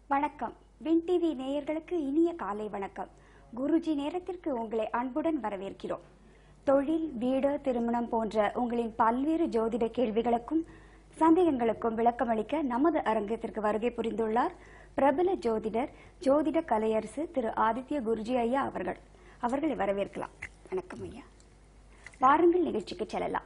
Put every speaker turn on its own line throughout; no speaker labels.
வணக்கம் win TV நேயர்களுக்கு இனிய காலை வணக்கம் குருஜி நேரத்திற்கு உங்களை அன்புடன் வரவேற்கிறோம் தொழில் வீடு திருமணம் போன்ற உங்களின் பல்வேறு ஜோதிட கேள்விகளுக்கும் சந்தேகங்களுக்கும் விளக்கமளிக்க நமது அரங்கத்திற்கு வருகை புரிந்துள்ளார் பிரபல ஜோதிடர் ஜோதிட கலையரசு திரு ஆதித்ய குருஜி ஐயா அவர்கள் அவர்களை வரவேற்கலாம் வணக்கம் ஐயா வாருங்கள் நிகழ்ச்சிக்கு செல்லலாம்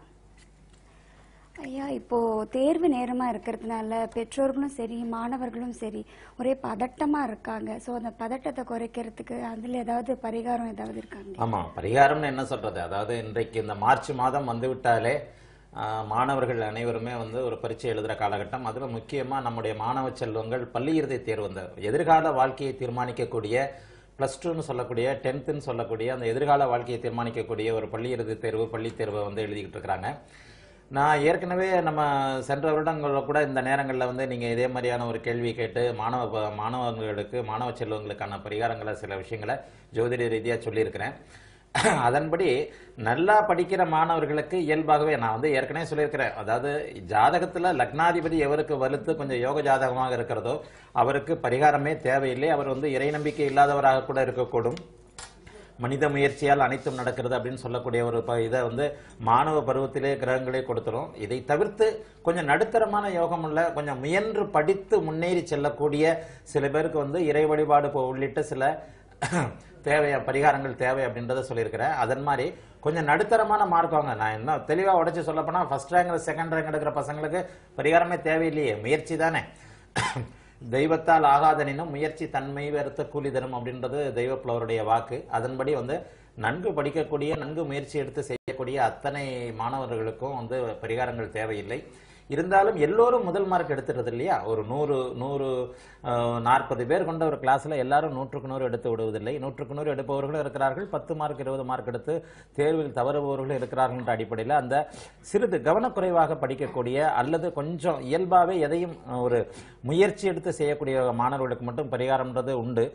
ஐயா இப்போ தேர்வு நேரமா இருக்கிறதுனால பெற்றோர்களும் சரி மாணவர்களும் சரி ஒரே பதட்டமா இருக்காங்க ஸோ அந்த பதட்டத்தை குறைக்கிறதுக்கு அதுல ஏதாவது பரிகாரம் ஏதாவது இருக்காங்க
ஆமா பரிகாரம்னு என்ன சொல்றது அதாவது இன்றைக்கு இந்த மார்ச் மாதம் வந்து விட்டாலே ஆஹ், மாணவர்கள் அனைவருமே வந்து ஒரு பரீட்சை எழுதுற காலகட்டம் அதுல முக்கியமா நம்முடைய மாணவ செல்வங்கள் பள்ளி இறுதி தேர்வு இந்த எதிர்கால வாழ்க்கையை தீர்மானிக்கக்கூடிய ப்ளஸ் டூன்னு சொல்லக்கூடிய டென்த்துன்னு சொல்லக்கூடிய அந்த எதிர்கால வாழ்க்கையை தீர்மானிக்கக்கூடிய ஒரு பள்ளி இறுதி தேர்வு பள்ளி தேர்வை வந்து எழுதிக்கிட்டு இருக்கிறாங்க நான் ஏற்கனவே நம்ம சென்ற வருடங்களில் கூட இந்த நேரங்களில் வந்து நீங்கள் இதே மாதிரியான ஒரு கேள்வி கேட்டு மாணவ ப- மாணவர்களுக்கு மாணவ செல்வங்களுக்கான பரிகாரங்களை சில விஷயங்களை ஜோதிட ரீதியாக சொல்லியிருக்கிறேன் அதன்படி நல்லா படிக்கிற மாணவர்களுக்கு இயல்பாகவே நான் வந்து ஏற்கனவே சொல்லியிருக்கிறேன் அதாவது ஜாதகத்துல லக்னாதிபதி எவருக்கு வலுத்து கொஞ்சம் யோக ஜாதகமாக இருக்கிறதோ அவருக்கு பரிகாரமே தேவையில்லை அவர் வந்து இறை நம்பிக்கை இல்லாதவராக கூட இருக்கக்கூடும் மனித முயற்சியால் அனைத்தும் நடக்கிறது அப்படின்னு சொல்லக்கூடிய ஒரு ப- இதை வந்து மாணவ பருவத்திலே கிரகங்களே கொடுத்துரும் இதை தவிர்த்து கொஞ்சம் நடுத்தரமான யோகம் உள்ள கொஞ்சம் முயன்று படித்து முன்னேறி செல்லக்கூடிய சில பேருக்கு வந்து இறை வழிபாடு போ- உள்ளிட்ட சில தேவை பரிகாரங்கள் தேவை அப்படின்றத சொல்லியிருக்கிறேன் அதன் மாதிரி கொஞ்சம் நடுத்தரமான மார்க் வாங்க நான் என்ன தெளிவாக உடைச்சு சொல்லப்போனா ஃபர்ஸ்ட் ரேங்க் செகண்ட் ரேங்க் எடுக்கிற பசங்களுக்கு பரிகாரமே தேவையில்லையே முயற்சி தானே தெய்வத்தால் ஆகாதனினும் முயற்சி தன்மை வெறுத்த கூலி தரும் அப்படின்றது தெய்வ புலவருடைய வாக்கு அதன்படி வந்து நன்கு படிக்கக்கூடிய நன்கு முயற்சி எடுத்து செய்யக்கூடிய அத்தனை மாணவர்களுக்கும் வந்து பரிகாரங்கள் தேவையில்லை இருந்தாலும் எல்லோரும் முதல் மார்க் எடுத்துறது இல்லையா ஒரு நூறு நூறு நாற்பது பேர் கொண்ட ஒரு கிளாஸ்ல எல்லாரும் நூற்றுக்கு நூறு எடுத்து விடுவதில்லை நூற்றுக்கு நூறு எடுப்பவர்களும் இருக்கிறார்கள் பத்து மார்க் இருபது மார்க் எடுத்து தேர்வில் தவறுபவர்களும் இருக்கிறார்கள் என்ற அடிப்படையில் அந்த சிறிது கவனக்குறைவாக படிக்கக்கூடிய அல்லது கொஞ்சம் இயல்பாகவே எதையும் அஹ், ஒரு முயற்சி எடுத்து செய்யக்கூடிய மாணவர்களுக்கு மட்டும் பரிகாரம்ன்றது உண்டு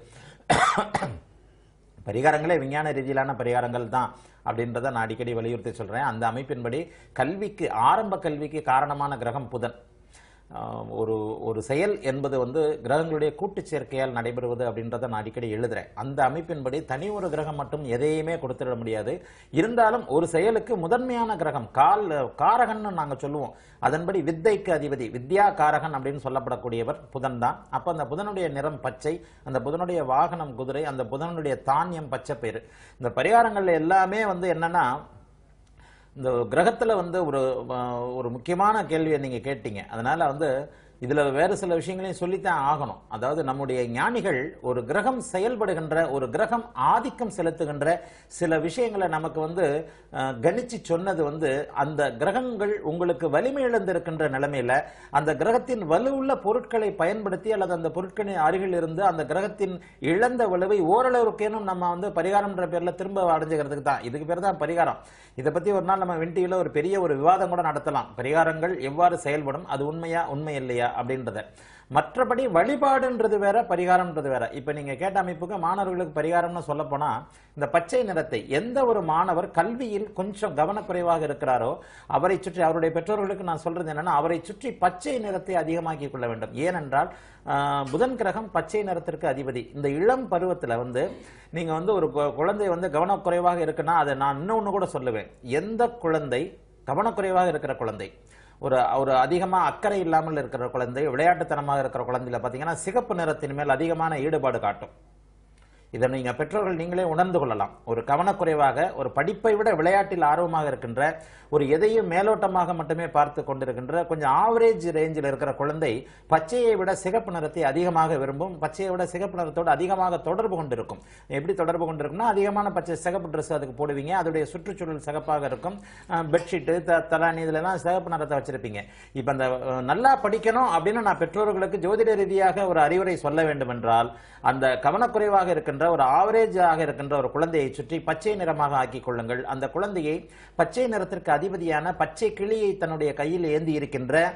பரிகாரங்களே விஞ்ஞான ரீதியிலான பரிகாரங்கள் தான் அப்படின்றத நான் அடிக்கடி வலியுறுத்தி சொல்றேன் அந்த அமைப்பின்படி கல்விக்கு ஆரம்ப கல்விக்கு காரணமான கிரகம் புதன் ஆஹ் ஒரு ஒரு செயல் என்பது வந்து கிரகங்களுடைய கூட்டுச் சேர்க்கையால் நடைபெறுவது அப்படின்றத நான் அடிக்கடி எழுதுறேன் அந்த அமைப்பின்படி தனி ஒரு கிரகம் மட்டும் எதையுமே கொடுத்துட முடியாது இருந்தாலும் ஒரு செயலுக்கு முதன்மையான கிரகம் கால் காரகன்னு நாங்க சொல்லுவோம் அதன்படி வித்தைக்கு அதிபதி வித்யா காரகன் அப்படின்னு சொல்லப்படக்கூடியவர் புதன் தான் அப்ப அந்த புதனுடைய நிறம் பச்சை அந்த புதனுடைய வாகனம் குதிரை அந்த புதனுடைய தானியம் பச்சை பேரு இந்த பரிகாரங்கள் எல்லாமே வந்து என்னன்னா இந்த கிரகத்துல வந்து ஒரு அஹ், ஒரு முக்கியமான கேள்வியை நீங்க கேட்டீங்க அதனால வந்து இதுல வேறு சில விஷயங்களையும் சொல்லித்தான் ஆகணும் அதாவது நம்முடைய ஞானிகள் ஒரு கிரகம் செயல்படுகின்ற ஒரு கிரகம் ஆதிக்கம் செலுத்துகின்ற சில விஷயங்களை நமக்கு வந்து அஹ், கணிச்சு சொன்னது வந்து அந்த கிரகங்கள் உங்களுக்கு வலிமை இழந்திருக்கின்ற நிலைமையில அந்த கிரகத்தின் வலுவுள்ள பொருட்களை பயன்படுத்தி அல்லது அந்த பொருட்களின் அருகில் இருந்து அந்த கிரகத்தின் இழந்த வலுவை ஓரளவுக்கேனும் நம்ம வந்து பரிகாரம்ன்ற பேர்ல திரும்ப அடைஞ்சுக்கிறதுக்கு தான் இதுக்கு பேர் தான் பரிகாரம் இதை பத்தி ஒரு நாள் நம்ம விண்டியில ஒரு பெரிய ஒரு விவாதம் கூட நடத்தலாம் பரிகாரங்கள் எவ்வாறு செயல்படும் அது உண்மையா உண்மை இல்லையா அப்படின்றத மற்றபடி வழிபாடுன்றது வேற பரிகாரம்ன்றது வேற இப்ப நீங்க கேட்ட அமைப்புக்கு மாணவர்களுக்கு பரிகாரம்னு சொல்ல போனா இந்த பச்சை நிறத்தை எந்த ஒரு மாணவர் கல்வியில் கொஞ்சம் கவனக்குறைவாக இருக்கிறாரோ அவரை சுற்றி அவருடைய பெற்றோர்களுக்கு நான் சொல்றது என்னன்னா அவரை சுற்றி பச்சை நிறத்தை அதிகமாக்கிக் கொள்ள வேண்டும் ஏனென்றால் ஆஹ், புதன் கிரகம் பச்சை நிறத்திற்கு அதிபதி இந்த இளம் பருவத்துல வந்து நீங்க வந்து ஒரு கு- குழந்தை வந்து கவனக்குறைவாக இருக்குன்னா அதை நான் இன்னொன்னு கூட சொல்லுவேன் எந்த குழந்தை கவனக்குறைவாக இருக்கிற குழந்தை ஒரு ஒரு அதிகமா அக்கறை இல்லாமல் இருக்கிற குழந்தை விளையாட்டுத்தனமாக இருக்கிற குழந்தையில பாத்தீங்கன்னா சிகப்பு நிறத்தின் மேல் அதிகமான ஈடுபாடு காட்டும் இதை நீங்க பெற்றோர்கள் நீங்களே உணர்ந்து கொள்ளலாம் ஒரு கவனக்குறைவாக ஒரு படிப்பை விட விளையாட்டில் ஆர்வமாக இருக்கின்ற ஒரு எதையும் மேலோட்டமாக மட்டுமே பார்த்து கொண்டிருக்கின்ற கொஞ்சம் ஆவரேஜ் ரேஞ்சில் இருக்கிற குழந்தை பச்சையை விட சிகப்பு நிறத்தை அதிகமாக விரும்பும் பச்சையை விட சிகப்பு நிறத்தோடு அதிகமாக தொடர்பு கொண்டிருக்கும் எப்படி தொடர்பு கொண்டிருக்கும்னா அதிகமான பச்சை சிகப்பு ட்ரெஸ் அதுக்கு போடுவீங்க அதோடைய சுற்றுச்சூழல் சிகப்பாக இருக்கும் பெட்ஷீட்டு த தலானி இதுலலாம் சிகப்பு நிறத்தை வச்சிருப்பீங்க இப்போ அந்த அஹ், நல்லா படிக்கணும் அப்படின்னு நான் பெற்றோர்களுக்கு ஜோதிட ரீதியாக ஒரு அறிவுரை சொல்ல வேண்டும் என்றால் அந்த கவனக்குறைவாக இருக்கின்ற ஒரு ஆவரேஜாக இருக்கின்ற ஒரு குழந்தையை சுற்றி பச்சை நிறமாக ஆக்கிக் கொள்ளுங்கள் அந்த குழந்தையை பச்சை நிறத்திற்கு அதிபதியான பச்சை கிளியை தன்னுடைய கையில் ஏந்தி இருக்கின்ற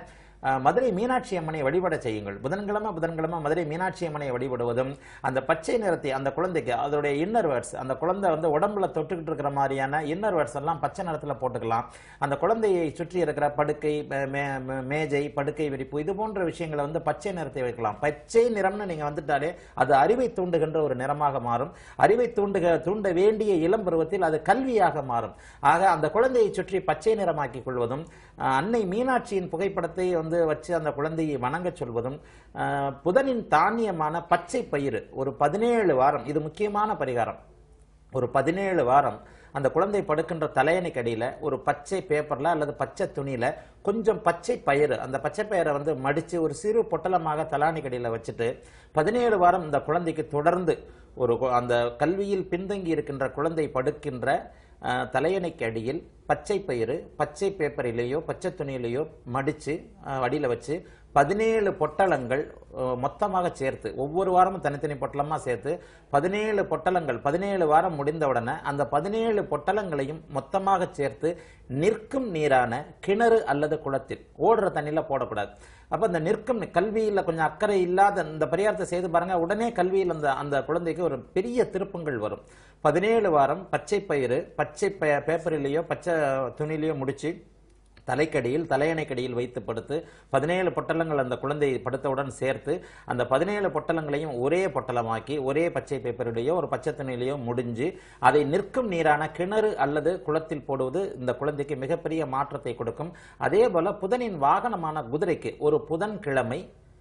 அஹ், மதுரை மீனாட்சி அம்மனை வழிபட செய்யுங்கள் புதன்கிழமை புதன்கிழமை மதுரை மீனாட்சி அம்மனை வழிபடுவதும் அந்த பச்சை நிறத்தை அந்த குழந்தைக்கு அதோடைய இன்னர் வேர்ட்ஸ் அந்த குழந்தை வந்து உடம்புல தொட்டுக்கிட்டு இருக்கிற மாதிரியான இன்னர் வேர்ட்ஸ் எல்லாம் பச்சை நிறத்துல போட்டுக்கலாம் அந்த குழந்தையை சுற்றி இருக்கிற படுக்கை மே- மே- மே- மேஜை படுக்கை விரிப்பு இது போன்ற விஷயங்களை வந்து பச்சை நிறத்தை வைக்கலாம் பச்சை நிறம்னு நீங்க வந்துட்டாலே அது அறிவை தூண்டுகின்ற ஒரு நிறமாக மாறும் அறிவை தூண்டுக தூண்ட வேண்டிய இளம் பருவத்தில் அது கல்வியாக மாறும் ஆக அந்த குழந்தையை சுற்றி பச்சை நிறமாக்கி கொள்வதும் அஹ், அன்னை மீனாட்சியின் புகைப்படத்தை வந்து வச்சு அந்த குழந்தையை வணங்கச் சொல்வதும் அஹ், புதனின் தானியமான பச்சை பயிறு ஒரு பதினேழு வாரம் இது முக்கியமான பரிகாரம் ஒரு பதினேழு வாரம் அந்த குழந்தை படுக்கின்ற தலையணைக்கு அடியில ஒரு பச்சை பேப்பர்ல அல்லது பச்சை துணியில கொஞ்சம் பச்சை பயிறு அந்த பச்சை பயிரை வந்து மடிச்சு ஒரு சிறு பொட்டலமாக தலாணிக்கு அடியில வச்சுட்டு பதினேழு வாரம் இந்த குழந்தைக்கு தொடர்ந்து ஒரு கு- அந்த கல்வியில் பின்தங்கி இருக்கின்ற குழந்தை படுக்கின்ற அஹ், தலையணைக்கு அடியில் பச்சை பயிறு பச்சை பேப்பரிலேயோ பச்சை துணியிலேயோ மடிச்சு அஹ், அடியில வச்சு பதினேழு பொட்டலங்கள் அஹ், மொத்தமாக சேர்த்து ஒவ்வொரு வாரமும் தனித்தனி பொட்டலமா சேர்த்து பதினேழு பொட்டலங்கள் பதினேழு வாரம் முடிந்த உடனே அந்த பதினேழு பொட்டலங்களையும் மொத்தமாக சேர்த்து நிற்கும் நீரான கிணறு அல்லது குளத்தில் ஓடுற தண்ணியில போடக்கூடாது அப்ப அந்த நிற்கும் கல்வியில கொஞ்சம் அக்கறை இல்லாத இந்த பரிகாரத்தை செய்து பாருங்க உடனே கல்வியில் அந்த அந்த குழந்தைக்கு ஒரு பெரிய திருப்பங்கள் வரும் பதினேழு வாரம் பச்சை பயிறு பச்சை பே- பேப்பரிலேயோ பச்சை துணியிலேயோ முடிச்சு தலைக்கடியில் தலையணைக்கடியில் வைத்து படுத்து பதினேழு பொட்டலங்கள் அந்த குழந்தையை படுத்தவுடன் சேர்த்து அந்த பதினேழு பொட்டலங்களையும் ஒரே பொட்டலமாக்கி ஒரே பச்சை பேப்பரிலேயோ ஒரு பச்சை துணியிலேயோ முடிஞ்சு அதை நிற்கும் நீரான கிணறு அல்லது குளத்தில் போடுவது இந்த குழந்தைக்கு மிகப்பெரிய மாற்றத்தை கொடுக்கும் அதே போல புதனின் வாகனமான குதிரைக்கு ஒரு புதன் கிழமை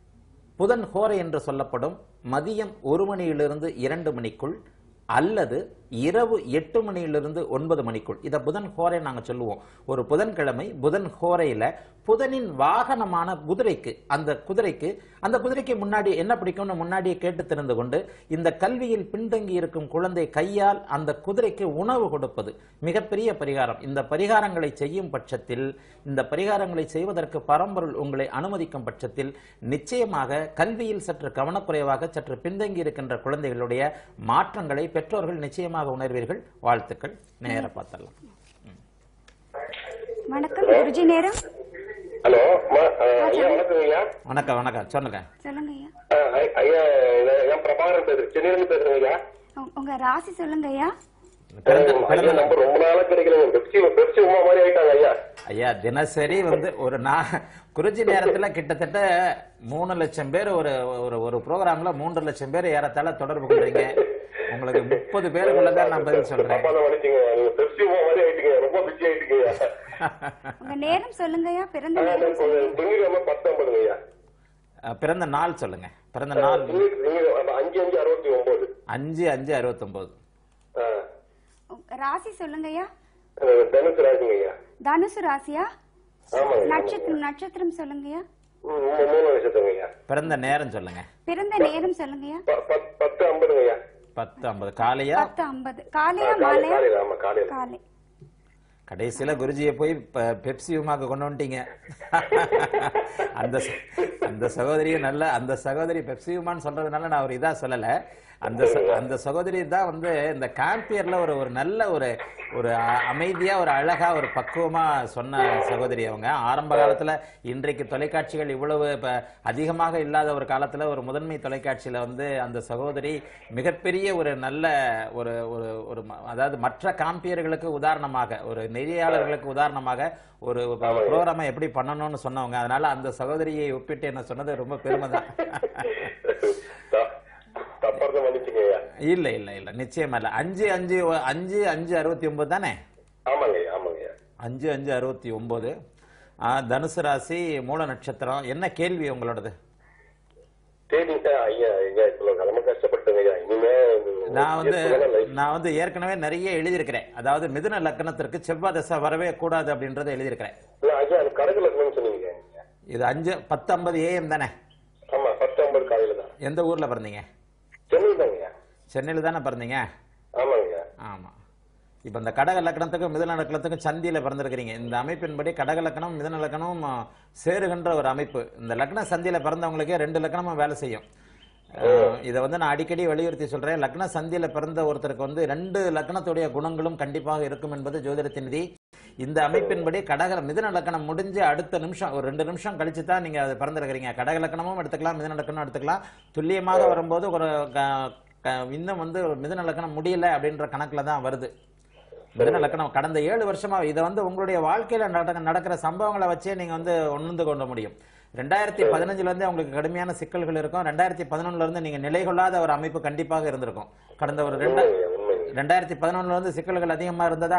புதன் ஹோரை என்று சொல்லப்படும் மதியம் ஒரு மணியிலிருந்து இரண்டு மணிக்குள் அல்லது இரவு எட்டு மணியிலிருந்து ஒன்பது மணிக்குள் இதை புதன் ஹோரை நாங்க சொல்லுவோம் ஒரு புதன்கிழமை புதன் ஹோரையில புதனின் வாகனமான குதிரைக்கு அந்த குதிரைக்கு அந்த குதிரைக்கு முன்னாடி என்ன பிடிக்கும்னு முன்னாடியே கேட்டு தெரிந்து கொண்டு இந்த கல்வியில் பின்தங்கி இருக்கும் குழந்தை கையால் அந்த குதிரைக்கு உணவு கொடுப்பது மிகப்பெரிய பரிகாரம் இந்த பரிகாரங்களை செய்யும் பட்சத்தில் இந்த பரிகாரங்களை செய்வதற்கு பரம்பொருள் உங்களை அனுமதிக்கும் பட்சத்தில் நிச்சயமாக கல்வியில் சற்று கவனக்குறைவாக சற்று பின்தங்கி இருக்கின்ற குழந்தைகளுடைய மாற்றங்களை பெற்றோர்கள் நிச்சயமாக உணர்வீர்கள் வாழ்த்துக்கள் நேர பார்த்தலாம்
வணக்கம் குருஜி நேரம்
ஹலோ ம- அஹ், ஐயா வணக்கம் ஐயா
வணக்கம் வணக்கம் சொல்லுங்க
சொல்லுங்க ஐயா
அஹ், ஐ- ஐயா நான் என் பிரபாகரன் பேசுறேன் சென்னையிலிருந்து பேசுறேன் ஐயா
உங்க- உங்க ராசி சொல்லுங்க ஐயா
பிறந்த
அஹ், ஐயா
பிறந்த
நம்பர் ரொம்ப நாளா கிடைக்கல பெப்சி பெப்சி உமா மாதிரி ஆயிட்டாங்க ஐயா
ஐயா தினசரி வந்து ஒரு நா குறிஞ்சி நேரத்துல கிட்டத்தட்ட மூணு லட்சம் பேர் ஒரு ஒரு ஒரு ப்ரோக்ராம்ல மூன்று லட்சம் பேர் ஏறத்தாழ தொடர்பு கொள்றீங்க உங்களுக்கு முப்பது பேருக்குள்ளதான் நான் பதில் சொல்றேன்
தப்பா தான் மன்னிச்சுங்க நீங்க பெப்சி உமா மாதிரி ஆயிட்டீங்க ரொம்ப பிஸி ஆயிட்டீங்க ஐயா
உங்க நேரம் சொல்லுங்க ஐயா பிறந்த
அஹ்,
நேரம்
நான்
சொல்லுங்க
திங்கட்கிழமை பத்து ஐம்பதுங்க ஐயா
அஹ், பிறந்த நாள் சொல்லுங்க பிறந்த நாள்
திங்க- திங்க- அஞ்சு அஞ்சு அறுபத்தி ஒன்பது
அஞ்சு அஞ்சு அறுபத்தொன்பது
அஹ்,
உங்க ராசி சொல்லுங்க ஐயா
அஹ், தனுசு ராசிங்க ஐயா
தனுசு ராசியா
ஆமாங்க ஐயா.
நட்சத்திரம் நட்சத்திரம் சொல்லுங்க ஐயா
ம், மூ- மூணு நட்சத்திரங்க ஐயா
பிறந்த நேரம் சொல்லுங்க
பிறந்த நேரம் சொல்லுங்க ஐயா
ப- பத்- பத்து ஐம்பதுங்க ஐயா
பத்து ஐம்பது காலையா
பத்து ஐம்பது காலையா
காலை
மாலையா
காலையில ஆமா காலையில
காலை
கடைசியில குருஜியை போய் ப- பெப்சி உமாக்கு கொண்டு வந்துட்டீங்க அந்த ச- அந்த சகோதரியும் நல்ல அந்த சகோதரி பெப்சி உமான்னு சொல்றதுனால நான் ஒரு இதா சொல்லல அந்த ச- அந்த சகோதரி தான் வந்து இந்த காம்பியர்ல ஒரு ஒரு நல்ல ஒரு ஒரு அ- அமைதியா ஒரு அழகா ஒரு பக்குவமா சொன்ன சகோதரி அவங்க ஆரம்ப காலத்துல இன்றைக்கு தொலைக்காட்சிகள் இவ்வளவு இப்ப அதிகமாக இல்லாத ஒரு காலத்துல ஒரு முதன்மை தொலைக்காட்சியில வந்து அந்த சகோதரி மிகப்பெரிய ஒரு நல்ல ஒரு ஒரு ஒரு ம- அதாவது மற்ற காம்பியர்களுக்கு உதாரணமாக ஒரு நெறியாளர்களுக்கு உதாரணமாக ஒரு ப்ரோக்ராமை எப்படி பண்ணணும்னு சொன்னவங்க அதனால அந்த சகோதரியை ஒப்பிட்டு என்ன சொன்னது ரொம்ப பெருமை தான்
த- தப்பா தான் மன்னிச்சுங்க ஐயா
இல்ல இல்ல இல்ல நிச்சயமா இல்ல அஞ்சு அஞ்சு ஒ- அஞ்சு அஞ்சு அறுபத்தி ஒன்பது தானே
ஆமாங்க ஐயா ஆமாங்க ஐயா
அஞ்சு அஞ்சு அறுபத்தி ஒன்பது தனுசு ராசி மூல நட்சத்திரம் என்ன கேள்வி உங்களோடது
சரிங்க ஐயா ஐயா இப்போ ரொம்ப கஷ்டப்பட்டுங்க ஐயா இனிமே
நான் வந்து
எப்படினாலும் life-
நான் வந்து ஏற்கனவே நிறைய எழுதியிருக்கிறேன் அதாவது மிதுன லக்னத்திற்கு செவ்வாய் தசை வரவே கூடாது அப்படின்றத எழுதியிருக்கிறேன்
இல்ல, ஐயா எனக்கு கணக்கு லக்னம்னு சொன்னீங்க
இது அஞ்சு பத்து ஐம்பது ஏஎம் தானே
ஆமா பத்து ஐம்பது காலையில தான்
எந்த ஊர்ல பிறந்தீங்க
சென்னை தாங்க ஐயா
சென்னையில் தானே பிறந்தீங்க
ஆமாங்க ஐயா
ஆமா இப்ப இந்த கடக லக்கணத்துக்கும் மிதுன லக்கணத்துக்கும் சந்தியில பிறந்திருக்கிறீங்க இந்த அமைப்பின்படி கடக லக்கணம் மிதுன லக்கணம் ஆ, சேருகின்ற ஒரு அமைப்பு இந்த லக்ன சந்தியில பிறந்தவங்களுக்கே ரெண்டு லக்கணமும் வேலை செய்யும் அஹ், இதை வந்து நான் அடிக்கடி வலியுறுத்தி சொல்றேன் லக்ன சந்தியில பிறந்த ஒருத்தருக்கு வந்து ரெண்டு லக்னத்துடைய குணங்களும் கண்டிப்பாக இருக்கும் என்பது ஜோதிடத்தின் விதி இந்த அமைப்பின்படி கடக மிதுன லக்கணம் முடிஞ்சு அடுத்த நிமிஷம் ஒரு ரெண்டு நிமிஷம் கழிச்சு தான் நீங்க அது பிறந்திருக்கிறீங்க கடக லக்கணமும் எடுத்துக்கலாம் மிதுன லக்கணம் எடுத்துக்கலாம் துல்லியமாக வரும்போது ஒரு க- க- இன்னும் வந்து ஒரு மிதுன லக்கணம் முடியல அப்படின்ற கணக்குல தான் வருது மிதுன லக்கணம் கடந்த ஏழு வருஷமா இதை வந்து உங்களுடைய வாழ்க்கையில நடக்க நடக்கிற சம்பவங்களை வச்சே நீங்க வந்து உணர்ந்து கொள்ள முடியும் ரெண்டாயிரத்தி பதினஞ்சுல இருந்தே உங்களுக்கு கடுமையான சிக்கல்கள் இருக்கும் ரெண்டாயிரத்தி பதினொன்னுல இருந்து நீங்க நிலை கொள்ளாத ஒரு அமைப்பு கண்டிப்பாக இருந்திருக்கும் கடந்த ஒரு ரெண்டா
உண்மைங்க உண்மைங்க
ரெண்டாயிரத்தி பதினொன்னுல இருந்து சிக்கல்கள் அதிகமா இருந்ததா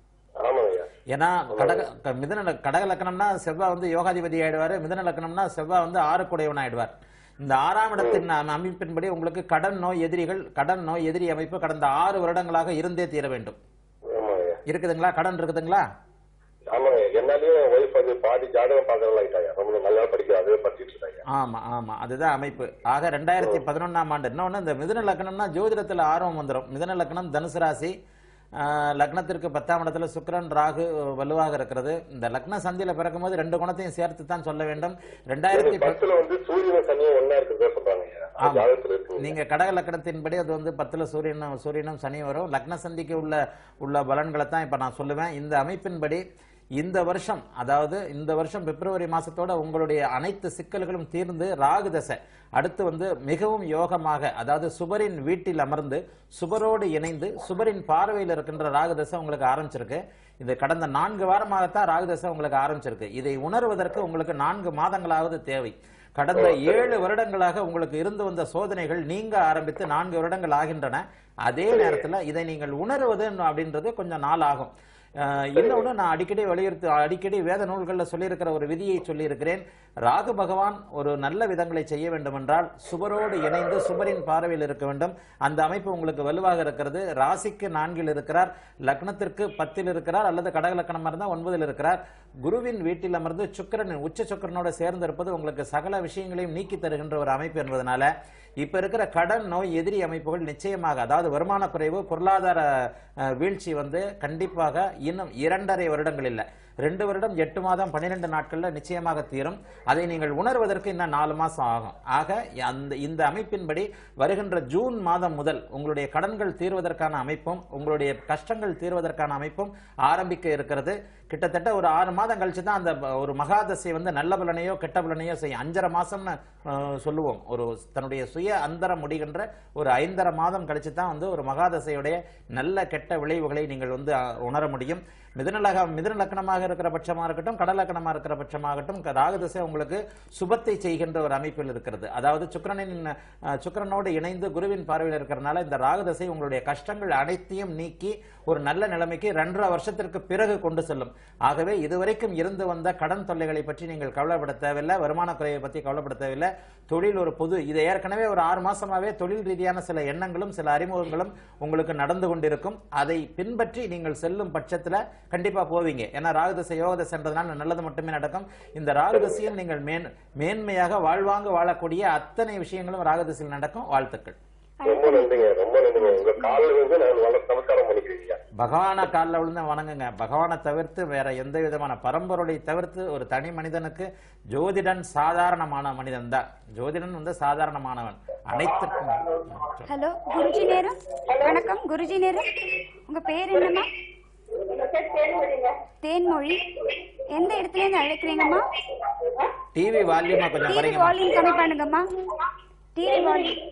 ஆமாங்க
ஏன்னா கடக க- மிதுன லக்- கடக லக்கணம்னா செவ்வாய் வந்து யோகாதிபதி ஆயிடுவாரு மிதுன லக்கணம்னா செவ்வாய் வந்து ஆறுக்குடையவன் ஆயிடுவார் இந்த ஆறாம் இடத்தின் அம- அமைப்பின்படி உங்களுக்கு கடன் நோய் எதிரிகள் கடன் நோய் எதிரி அமைப்பு கடந்த ஆறு வருடங்களாக இருந்தே தீர வேண்டும்
ஆமாங்க
இருக்குதுங்களா கடன் இருக்குதுங்களா
ஆமாங்க என்னாலயும் ஒய்ஃப் வந்து பாதி ஜாதகம் பார்க்கறதா ஆயிட்டாங்க ரொம்ப நல்லா படிக்கிற அதே படிச்சிட்டு இருக்காங்க
ஆமா ஆமா அதுதான் அமைப்பு ஆக ரெண்டாயிரத்தி பதினொன்னாம் ஆண்டு இன்னொன்னு இந்த மிதுன லக்னம்னா ஜோதிடத்துல ஆர்வம் வந்துடும் மிதுன லக்னம் தனுசு ராசி ஆஹ், லக்னத்திற்கு பத்தாம் இடத்துல சுக்கிரன் ராகு வலுவாக இருக்கிறது இந்த லக்ன சந்தியில பிறக்கும் போது ரெண்டு குணத்தையும் சேர்த்து தான் சொல்ல வேண்டும் ரெண்டாயிரத்தி ப-
பத்துல வந்து சூரியனும் சனியும் ஒன்னா இருக்கிறதா சொல்றாங்க
ஆமா.
ஜாதகத்துல இருக்கு
நீங்க கடக லக்கணத்தின்படி அது வந்து பத்துல சூரியனும் சூரியனும் சனி வரும் லக்ன சந்திக்கு உள்ள உள்ள பலன்களை தான் இப்ப நான் சொல்லுவேன் இந்த அமைப்பின்படி இந்த வருஷம் அதாவது இந்த வருஷம் பிப்ரவரி மாசத்தோட உங்களுடைய அனைத்து சிக்கல்களும் தீர்ந்து ராகு தசை அடுத்து வந்து மிகவும் யோகமாக அதாவது சுபரின் வீட்டில் அமர்ந்து சுபரோடு இணைந்து சுபரின் பார்வையில் இருக்கின்ற ராகு தசை உங்களுக்கு ஆரம்பிச்சிருக்கு இது கடந்த நான்கு வாரமாகத்தான் ராகு தசை உங்களுக்கு ஆரம்பிச்சிருக்கு இதை உணர்வதற்கு உங்களுக்கு நான்கு மாதங்களாவது தேவை கடந்த ஏழு வருடங்களாக உங்களுக்கு இருந்து வந்த சோதனைகள் நீங்க ஆரம்பித்து நான்கு வருடங்கள் ஆகின்றன அதே நேரத்துல இதை நீங்கள் உணருவது அப்படின்றது கொஞ்சம் நாள் ஆகும் அஹ் இன்னொன்னு நான் அடிக்கடி வலியுறுத்தி அடிக்கடி வேத நூல்களில் சொல்லியிருக்கிற ஒரு விதியை சொல்லியிருக்கிறேன் ராகு பகவான் ஒரு நல்ல விதங்களை செய்ய வேண்டுமென்றால் சுபரோடு இணைந்து சுபரின் பார்வையில் இருக்க வேண்டும் அந்த அமைப்பு உங்களுக்கு வலுவாக இருக்கிறது ராசிக்கு நான்கில் இருக்கிறார் லக்னத்திற்கு பத்தில் இருக்கிறார் அல்லது கடக லக்னமாக இருந்தால் ஒன்பதில் இருக்கிறார் குருவின் வீட்டில் அமர்ந்து சுக்கிரன் உச்ச சுக்கிரனோட சேர்ந்து இருப்பது உங்களுக்கு சகல விஷயங்களையும் நீக்கி தருகின்ற ஒரு அமைப்பு என்பதனால இப்ப இருக்கிற கடன் நோய் எதிரி அமைப்புகள் நிச்சயமாக அதாவது வருமான குறைவு பொருளாதார அஹ், வீழ்ச்சி வந்து கண்டிப்பாக இன்னும் இரண்டரை வருடங்கள் இல்லை ரெண்டு வருடம் எட்டு மாதம் பன்னிரெண்டு நாட்கள்ல நிச்சயமாக தீரும் அதை நீங்கள் உணர்வதற்கு இன்னும் நாலு மாசம் ஆகும் ஆக அந்த இந்த அமைப்பின்படி வருகின்ற ஜூன் மாதம் முதல் உங்களுடைய கடன்கள் தீர்வதற்கான அமைப்பும் உங்களுடைய கஷ்டங்கள் தீர்வதற்கான அமைப்பும் ஆரம்பிக்க இருக்கிறது கிட்டத்தட்ட ஒரு ஆறு மாதம் கழிச்சு தான் அந்த ப- ஒரு மகாதசை வந்து நல்ல பலனையோ கெட்ட பலனையோ செய்யும் அஞ்சரை மாசம்னு அஹ், சொல்லுவோம் ஒரு தன்னுடைய சுய அந்தரம் முடிகின்ற ஒரு ஐந்தரை மாதம் கழிச்சு தான் வந்து ஒரு மகாதசையுடைய நல்ல கெட்ட விளைவுகளை நீங்கள் வந்து அஹ், உணர முடியும் மிதுனலக மிதுன லக்கணமாக இருக்கிற பட்சமா இருக்கட்டும் கடலக்கணமாக இருக்கிற பட்சமாகட்டும் க- ராகுதசை உங்களுக்கு சுபத்தை செய்கின்ற ஒரு அமைப்பில் இருக்கிறது அதாவது சுக்கிரனின் அஹ், சுக்கிரனோடு இணைந்து குருவின் பார்வையில் இருக்கிறதுனால இந்த ராகுதசை உங்களுடைய கஷ்டங்கள் அனைத்தையும் நீக்கி ஒரு நல்ல நிலைமைக்கு ரெண்டரை வருஷத்திற்கு பிறகு கொண்டு செல்லும் ஆகவே இதுவரைக்கும் இருந்து வந்த கடன் தொல்லைகளை பற்றி நீங்கள் கவலைப்பட தேவையில்லை வருமான குறைவை பற்றி கவலைப்பட தேவையில்லை தொழில் ஒரு பொது இது ஏற்கனவே ஒரு ஆறு மாசமாவே தொழில் ரீதியான சில எண்ணங்களும் சில அறிமுகங்களும் உங்களுக்கு நடந்து கொண்டிருக்கும் அதை பின்பற்றி நீங்கள் செல்லும் பட்சத்துல கண்டிப்பா போவீங்க ஏன்னா ராகுதசை யோகதசைன்றதுனால நல்லது மட்டுமே நடக்கும் இந்த ராகுதசையில் நீங்கள் மேன் மேன்மையாக வாழ்வாங்க வாழக்கூடிய அத்தனை விஷயங்களும் ராகுதசையில் நடக்கும் வாழ்த்துக்கள்
ரொம்ப நன்றிங்க ரொம்ப நன்றிங்க உங்க காலில் இருந்து நான் வள- நமஸ்காரம் பண்ணிக்கிறீங்க
பகவான காலில் விழுந்து வணங்குங்க பகவானை தவிர்த்து வேற எந்த விதமான பரம்பொருளை தவிர்த்து ஒரு தனி மனிதனுக்கு ஜோதிடன் சாதாரணமான மனிதன் தான் ஜோதிடன் வந்து சாதாரணமானவன் அனைத்துக்கும்
ஹலோ குருஜி நேரம் வணக்கம் குருஜி நேரம் உங்க பேர் என்னம்மா தேன்மொழி எந்த இடத்துல இருந்து அழைக்கிறீங்கம்மா
டிவி வால்யூமா கொஞ்சம்
டிவி
குறைங்க
வால்யூம் கம்மி பண்ணுங்கம்மா டிவி வால்யூம்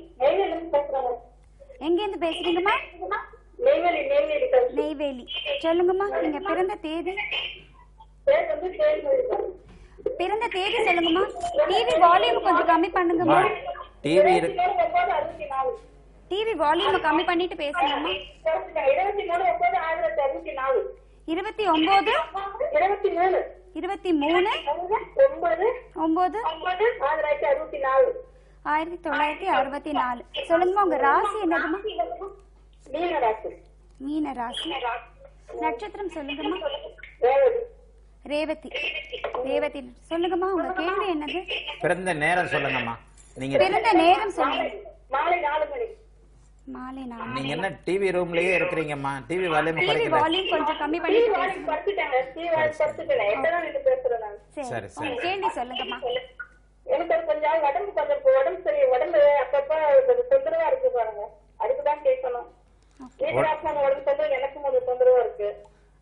எங்க இருந்து பேசுறீங்கம்மா
நெய்வேலி நெய்வேலி கல்வி
நெய்வேலி சொல்லுங்கம்மா நீங்க பிறந்த தேதி
பேர் வந்து தேன்மொழி
பிறந்த தேதி சொல்லுங்கம்மா டிவி வால்யூம் கொஞ்சம் கம்மி பண்ணுங்கம்மா
டிவி இருக்கு
ஒன்பது அறுபத்தி நாலு
டிவி வால்யூம் கம்மி பண்ணிட்டு பேசுங்கம்மா
இருபத்தி மூணு ஒன்பது ஆயிரத்தி அறுபத்தி நாலு
இருபத்தி ஒன்பது
இருபத்தி மூணு
இருபத்தி மூணு
ஒன்பது
ஒன்பது
ஒன்பது ஆயிரத்தி அறுபத்தி நாலு
ஆயிரத்தி தொள்ளாயிரத்தி அறுபத்தி நாலு சொல்லுங்கம்மா உங்க ராசி என்னதும்மா
மீனராசி
மீன ராசி நட்சத்திரம் சொல்லுங்கம்மா
ரேவதி
ரேவதி ரேவதி சொல்லுங்கம்மா உங்க கேள்வி என்னது
பிறந்த நேரம் சொல்லுங்கம்மா நீங்க
பிறந்த நேரம் சொல்லுங்க
மாலை நாலு மணி
மாலை நாலு
நீங்க என்ன டிவி ரூம்லயே இருக்கிறீங்கம்மா டிவி வால்யூம்
டிவி
குறைக்கல
வால்யூம் கொஞ்சம் கம்மி
டீ
பண்ணிட்டு
வாங்கி
பேசுங்க
படுத்துட்டாங்க டீ வாங்கி படுத்துட்டேன் எட்டதான் நின்று பேசுறேன் நான்
சரி
சரி, சரி.
உங்க கேள்வி சொல்லுங்கம்மா
எனக்கு கொஞ்சம் உடம்பு கொஞ்சம் உடம்பு சரி உடம்பு அப்பப்ப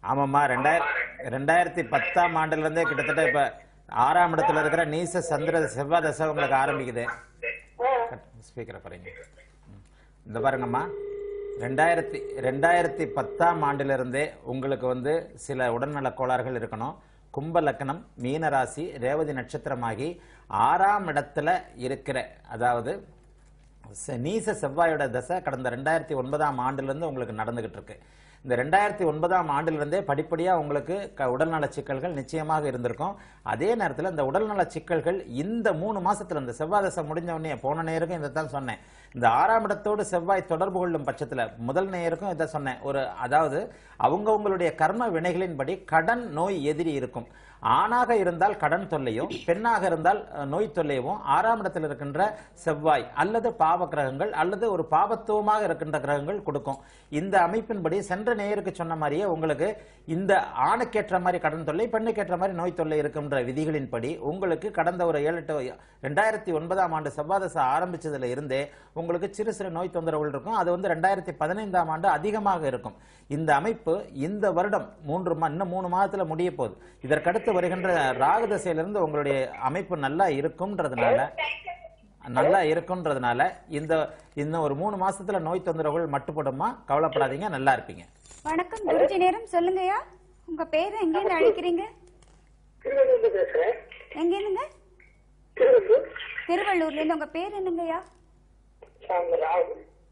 ஆமாம்மா ரெண்டாயிரம் ரெண்டாயிரத்தி பத்தாம் ஆண்டுல இருந்தே கிட்டத்தட்ட இப்ப ஆறாம் இடத்துல இருக்கிற நீச சந்திர செவ்வாய் தசை உங்களுக்கு ஆரம்பிக்குது ஸ்பீக்கரை பாருங்க ம். இந்த பாருங்கம்மா ரெண்டாயிரத்தி ரெண்டாயிரத்தி பத்தாம் ஆண்டிலிருந்தே உங்களுக்கு வந்து சில உடல்நலக் கோளாறுகள் இருக்கணும் கும்ப லக்னம் மீன ராசி ரேவதி நட்சத்திரமாகி ஆறாம் இடத்துல இருக்கிற அதாவது செ- நீச செவ்வாயோட தசை கடந்த ரெண்டாயிரத்தி ஒன்பதாம் ஆண்டுலேருந்து உங்களுக்கு நடந்துகிட்டு இருக்கு இந்த ரெண்டாயிரத்தி ஒன்பதாம் ஆண்டிலிருந்தே படிப்படியாக உங்களுக்கு க உடல்நல சிக்கல்கள் நிச்சயமாக இருந்திருக்கும் அதே நேரத்தில் இந்த உடல்நல சிக்கல்கள் இந்த மூணு மாசத்துல இந்த செவ்வாய் தசை முடிஞ்ச உடனே போன நேருக்கும் இதை தான் சொன்னேன் இந்த ஆறாம் இடத்தோடு செவ்வாய் தொடர்பு கொள்ளும் பட்சத்தில் முதல் நேருக்கும் இதை சொன்னேன் ஒரு அதாவது அவங்கவங்களுடைய கர்ம வினைகளின்படி கடன் நோய் எதிரி இருக்கும் ஆணாக இருந்தால் கடன் தொல்லையும் பெண்ணாக இருந்தால் அஹ், நோய் தொல்லையும் ஆறாம் இடத்தில் இருக்கின்ற செவ்வாய் அல்லது பாவ கிரகங்கள் அல்லது ஒரு பாவத்துவமாக இருக்கின்ற கிரகங்கள் கொடுக்கும் இந்த அமைப்பின்படி சென்ற நேயருக்கு சொன்ன மாதிரியே உங்களுக்கு இந்த ஆணுக்கேற்ற மாதிரி கடன் தொல்லை பெண்ணுக்கேற்ற மாதிரி நோய் தொல்லை இருக்கின்ற விதிகளின்படி உங்களுக்கு கடந்த ஒரு ஏழு எட்டு ரெண்டாயிரத்தி ஒன்பதாம் ஆண்டு செவ்வாதசை ஆரம்பிச்சதுல இருந்தே உங்களுக்கு சிறு சிறு நோய் தொந்தரவுகள் இருக்கும் அது வந்து ரெண்டாயிரத்தி பதினைந்தாம் ஆண்டு அதிகமாக இருக்கும் இந்த அமைப்பு இந்த வருடம் மூன்று மா- இன்னும் மூணு மாதத்துல முடிய போகுது இதற்கடுத்து வருகின்ற ராகு தசையிலிருந்து உங்களுடைய அமைப்பு நல்லா இருக்கும்ன்றதுனால நல்லா இருக்கும்ன்றதுனால இந்த இன்னும் ஒரு மூணு மாசத்துல நோய் தொந்தரவுகள் மட்டுப்படுமா கவலைப்படாதீங்க நல்லா இருப்பீங்க
வணக்கம் குருஜி நேரம் சொல்லுங்கய்யா உங்க பேரை எங்கேருந்து அழைக்கிறீங்க
திருவள்ளூர்ல பேசுறேன்
எங்கேருந்துங்க
திருவள்ளூர்
திருவள்ளூர்ல இருந்து உங்க பேர் என்னங்கய்யா
சாமி ராகு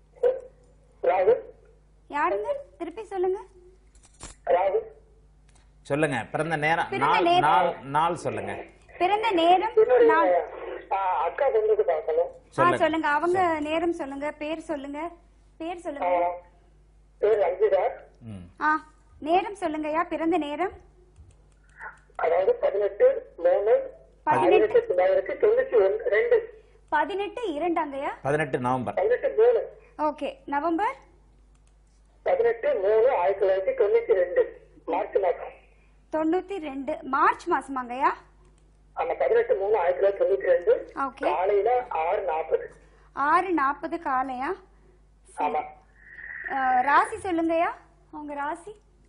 ராகு
யாருங்க திருப்பி சொல்லுங்க
ராகு
சொல்லுங்க பிறந்த நேரம்
பிறந்த
நாள்
நேரம்.
நாள் நாள் சொல்லுங்க
பிறந்த நேரம்
என்னுடைய
நாள்
ஆ, அக்கா பொண்ணுக்கு பார்க்கணும்
ஆ
சொல்லுங்க
சொல்லுங்க அவங்க நேரம் சொல்லுங்க பேர் சொல்லுங்க பேர்
ஆ,
சொல்லுங்க
பேர் அஞ்சுதா
ம்
ஆ நேரம் சொல்லுங்கய்யா பிறந்த நேரம்
அதாவது பதினெட்டு மூணு
பதினெட்டு.
ஆயிரத்தி தொள்ளாயிரத்தி தொண்ணூத்தி ஒன்று ரெண்டு
பதினெட்டு இரண்டாங்கய்யா
பதினெட்டு நவம்பர்
பதினெட்டு மூணு
ஓகே நவம்பர்
பதினெட்டு மூணு ஆயிரத்தி தொள்ளாயிரத்தி தொண்ணூத்தி ரெண்டு மார்ச் மாசம்
தொண்ணூத்தி ரெண்டு மார்ச் மாசமாங்கய்யா
ஆமா பதினெட்டு மூணு ஆயிரத்தி தொள்ளாயிரத்தி தொண்ணூத்தி ரெண்டு
ஓகே
காலையில ஆறு நாற்பது
ஆறு நாற்பது காலையா
ஆமா
ஆ, ராசி சொல்லுங்கய்யா உங்க ராசி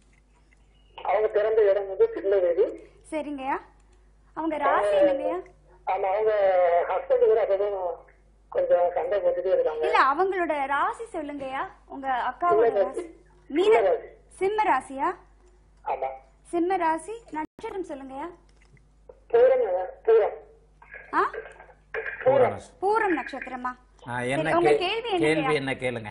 அவங்க பிறந்த இடம் வந்து திருநெல்வேலி
சரிங்கய்யா அவங்க ராசி என்னங்கய்யா
ஆமா அவங்க ஹஸ்பண்ட் கூட அப்பதான் கொஞ்சம் சண்டை போட்டுட்டே இருக்காங்க
இல்ல அவங்களோட ராசி சொல்லுங்கய்யா உங்க அக்காவோட ராசி மீன
சிம்ம ராசி.
சிம்ம ராசியா
ஆமா
சிம்ம ராசி நட்சத்திரம் சொல்லுங்கய்யா
பூரம் பூரம்
ஆ
பூரண
பூரம் நட்சத்திரமா
ஆ, என்ன
சரி, உங்க
கே-
கேள்வி
கேள்வி
என்னங்கய்யா
என்ன கேளுங்க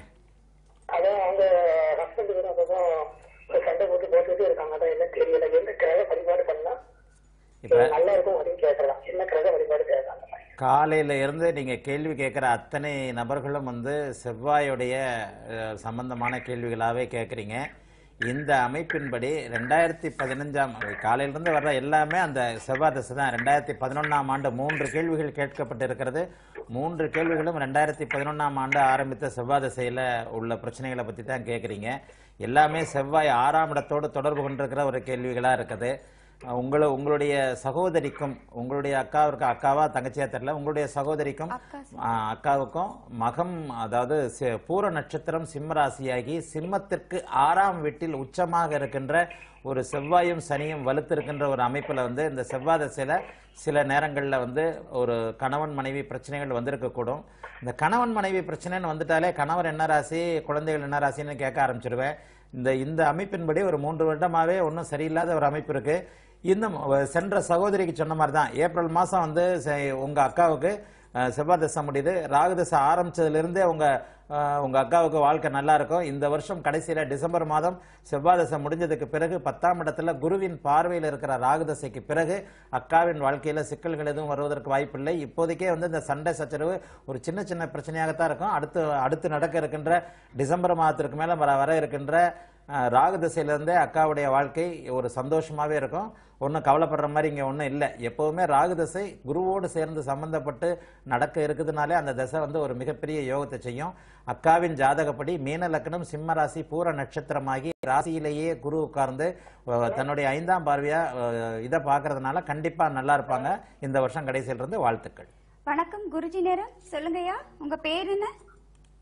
அதான் அவங்க ஹஸ்பண்ட் கூட அப்பதான் ஒரு சண்டை போட்டு போட்டுட்டே இருக்காங்க அதான் என்ன தெரியல எந்த கிரக வழிபாடு பண்ணா
இப்ப
நல்லா இருக்கும் அப்படின்னு கேட்கலாம் என்ன கிரக வழிபாடு கேட்கலாம் அந்த மாதிரி
காலையில இருந்து நீங்க கேள்வி கேட்குற அத்தனை நபர்களும் வந்து செவ்வாயுடைய அஹ், சம்பந்தமான கேள்விகளாவே கேட்குறீங்க இந்த அமைப்பின்படி ரெண்டாயிரத்தி பதினஞ்சாம் காலையிலிருந்து வர்ற எல்லாமே அந்த செவ்வாய் தசை தான் ரெண்டாயிரத்தி பதினொன்றாம் ஆண்டு மூன்று கேள்விகள் கேட்கப்பட்டிருக்கிறது மூன்று கேள்விகளும் ரெண்டாயிரத்தி பதினொன்றாம் ஆண்டு ஆரம்பித்த செவ்வாய் தசையில் உள்ள பிரச்சனைகளை பற்றி தான் கேட்குறீங்க எல்லாமே செவ்வாய் ஆறாம் இடத்தோடு தொடர்பு கொண்டிருக்கிற ஒரு கேள்விகளாக இருக்குது அஹ் உங்களை உங்களுடைய சகோதரிக்கும் உங்களுடைய அக்காவிற்கு அக்காவா தங்கச்சியா தெரியல உங்களுடைய சகோதரிக்கும்
அக்கா
ஆஹ், அக்காவுக்கும் மகம் அதாவது சி- பூர நட்சத்திரம் சிம்ம ராசியாகி சிம்மத்திற்கு ஆறாம் வீட்டில் உச்சமாக இருக்கின்ற ஒரு செவ்வாயும் சனியும் வலுத்திருக்கின்ற ஒரு அமைப்புல வந்து இந்த செவ்வாய் தசையில சில நேரங்கள்ல வந்து ஒரு கணவன் மனைவி பிரச்சனைகள் வந்திருக்கக்கூடும் இந்த கணவன் மனைவி பிரச்சனைன்னு வந்துட்டாலே கணவர் என்ன ராசி குழந்தைகள் என்ன ராசின்னு கேட்க ஆரம்பிச்சிருவேன் இந்த இந்த அமைப்பின்படி ஒரு மூன்று வருடமாவே ஒன்றும் சரியில்லாத ஒரு அமைப்பு இருக்கு இன்னும் வ- சென்ற சகோதரிக்கு சொன்ன மாதிரி தான் ஏப்ரல் மாதம் வந்து செ- உங்க அக்காவுக்கு அஹ், செவ்வாய் தசை முடியுது ராகு தசை ஆரம்பிச்சதுலேருந்தே உங்க அஹ், உங்க அக்காவுக்கு வாழ்க்கை நல்லா இருக்கும் இந்த வருஷம் கடைசியில டிசம்பர் மாதம் செவ்வாய் தசை முடிஞ்சதுக்கு பிறகு பத்தாம் இடத்துல குருவின் பார்வையில் இருக்கிற ராகு தசைக்கு பிறகு அக்காவின் வாழ்க்கையில சிக்கல்கள் எதுவும் வருவதற்கு வாய்ப்பில்லை இப்போதைக்கே வந்து இந்த சண்டை சச்சரவு ஒரு சின்ன சின்ன பிரச்சனையாகத்தான் இருக்கும் அடுத்து அடுத்து நடக்க இருக்கின்ற டிசம்பர் மாதத்திற்கு மேல வர வர இருக்கின்ற அஹ், ராகு திசையிலேருந்தே அக்காவுடைய வாழ்க்கை ஒரு சந்தோஷமாவே இருக்கும் ஒன்றும் கவலைப்படுற மாதிரி இங்கே ஒன்றும் இல்லை எப்போவுமே ராகு தசை குருவோடு சேர்ந்து சம்பந்தப்பட்டு நடக்க இருக்குதுனாலே அந்த தசை வந்து ஒரு மிகப்பெரிய யோகத்தை செய்யும் அக்காவின் ஜாதகப்படி மீன லக்னம் சிம்ம ராசி பூர நட்சத்திரமாகி ராசியிலேயே குரு உட்கார்ந்து அஹ், தன்னுடைய ஐந்தாம் பார்வையா அஹ், இதை பார்க்கறதுனால கண்டிப்பா நல்லா இருப்பாங்க இந்த வருஷம் கடைசியில இருந்து வாழ்த்துக்கள்
வணக்கம் குருஜி நேரம் சொல்லுங்கய்யா உங்க பேர் என்ன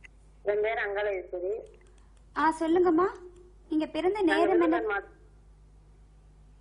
என் பேர் அங்காள இருக்குது
ஆ சொல்லுங்கம்மா நீங்க பிறந்த நேரம் என்ன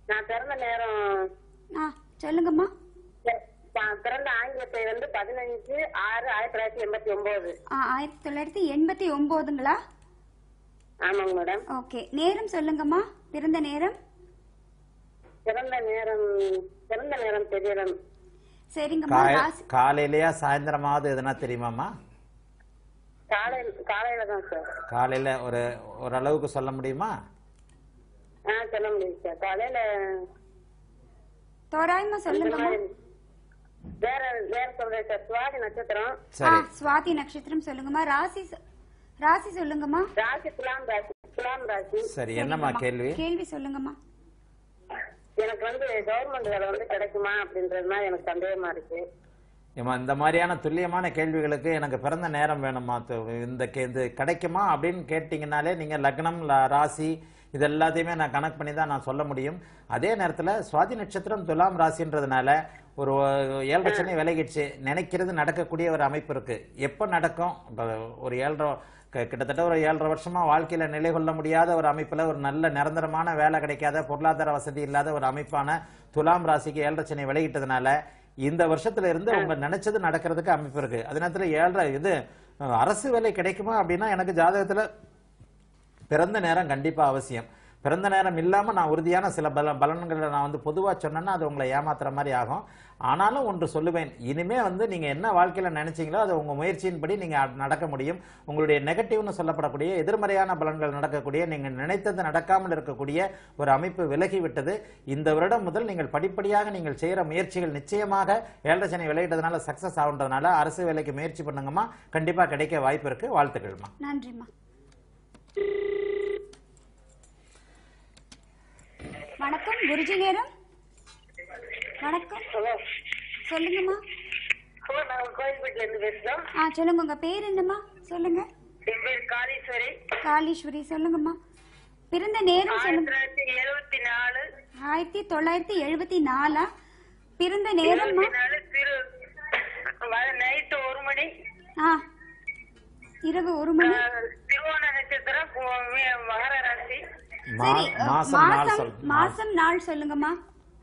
நான் பிறந்த நேரம்
ஆ சொல்லுங்கம்மா
ப- பிறந்த ஆங்கிலத்தை வந்து பதினஞ்சு ஆறு ஆயிரத்தி தொள்ளாயிரத்தி எண்பத்தி ஒன்பது
ஆ ஆயிரத்தி தொள்ளாயிரத்தி எண்பத்தி ஒம்போதுங்களா
ஆமாங்க மேடம்
ஓகே நேரம் சொல்லுங்கம்மா பிறந்த நேரம்
பிறந்த நேரம் பிறந்த நேரம் தெரியல
சரிங்கம்மா
காய
ராசி
காலையிலயா சாயந்தரமாவது எதுனா தெரியுமாம்மா
காலையில் காலையில தான் சார்
காலையில ஒரு ஓரளவுக்கு சொல்ல முடியுமா
ஆ சொல்ல முடியும் சார் காலையில
தோராயமா
இந்த
சொல்லுங்கம்மா
மாதிரி வேற வேற சொல்றேன் சார் சுவாதி நட்சத்திரம்
ஆ
சரி
சுவாதி நட்சத்திரம் சொல்லுங்கம்மா ராசி சொ- ராசி சொல்லுங்கம்மா
ராசி துலாம் ராசி துலாம் ராசி
சரி என்னம்மா
சரிங்கம்மா.
கேள்வி
கேள்வி சொல்லுங்கம்மா
எனக்கு வந்து கவர்மெண்ட் வேலை வந்து கிடைக்குமா அப்படின்றது மாதிரி எனக்கு சந்தேகமா இருக்கு
ஏம்மா இந்த மாதிரியான துல்லியமான கேள்விகளுக்கு எனக்கு பிறந்த நேரம் வேணுமா து- இந்த கே- இது கிடைக்குமா அப்படின்னு கேட்டிங்கனாலே நீங்கள் லக்னம் ல- ராசி இது எல்லாத்தையுமே நான் கணக்கு பண்ணி தான் நான் சொல்ல முடியும் அதே நேரத்தில் சுவாதி நட்சத்திரம் துலாம் ராசின்றதுனால ஒரு ஏழரை சனி விலகிடுச்சு நினைக்கிறது நடக்கக்கூடிய ஒரு அமைப்பு இருக்கு எப்போ நடக்கும் இப்ப ஒரு ஏழரை க- கிட்டத்தட்ட ஒரு ஏழரை வருஷமா வாழ்க்கையில நிலை கொள்ள முடியாத ஒரு அமைப்புல ஒரு நல்ல நிரந்தரமான வேலை கிடைக்காத பொருளாதார வசதி இல்லாத ஒரு அமைப்பான துலாம் ராசிக்கு ஏழரை சனி விலகிட்டதுனால இந்த வருஷத்துல இருந்து உங்க நினைச்சது நடக்கிறதுக்கு அமைப்பு இருக்கு அதே நேரத்துல ஏழரை இது அஹ், அரசு வேலை கிடைக்குமா அப்படின்னா எனக்கு ஜாதகத்துல பிறந்த நேரம் கண்டிப்பா அவசியம் பிறந்த நேரம் இல்லாம நான் உறுதியான சில பல பலன்களை நான் வந்து பொதுவா சொன்னேன்னா அது உங்களை ஏமாத்துற மாதிரி ஆகும் ஆனாலும் ஒன்று சொல்லுவேன் இனிமே வந்து நீங்க என்ன வாழ்க்கையில நினைச்சீங்களோ அது உங்க முயற்சியின்படி நீங்க அ- நடக்க முடியும் உங்களுடைய நெகட்டிவ்னு சொல்லப்படக்கூடிய எதிர்மறையான பலன்கள் நடக்கக்கூடிய நீங்க நினைத்தது நடக்காமல் இருக்கக்கூடிய ஒரு அமைப்பு விலகி விட்டது இந்த வருடம் முதல் நீங்கள் படிப்படியாக நீங்கள் செய்யற முயற்சிகள் நிச்சயமாக ஏழரை சனி விளையிட்டதுனால சக்சஸ் ஆகுன்றதுனால அரசு வேலைக்கு முயற்சி பண்ணுங்கம்மா கண்டிப்பா கிடைக்க வாய்ப்பு இருக்கு வாழ்த்துக்கள்மா
நன்றிம்மா வணக்கம் குருஜி நேரம் வணக்கம்
ஹலோ
சொல்லுங்கம்மா
ஹலோ நாங்கள் கோயில்பேட்டில இருந்து பேசுறோம்
ஆ சொல்லுங்க உங்க பேர் என்னம்மா சொல்லுங்க
என் பேர் காளீஸ்வரி
காளீஸ்வரி சொல்லுங்கம்மா பிறந்த நேரம்
ஆயிரத்தி
சொல்லுங்க
தொள்ளாயிரத்தி எழுபத்தி நாலு
ஆயிரத்தி தொள்ளாயிரத்தி எழுபத்தி நாலா பிறந்த நேரம்மா
எழுபத்தி நாலு திரு நைட்டு ஒரு மணி
ஆ இரவு ஒரு மணி
ஆஹ், திருவோண நட்சத்திரம் கு- மே- மகர ராசி
மா-
சரி அ,
மாசம் நாள்
மாசம்
சொல்
மாசம் நாள் சொல்லுங்கம்மா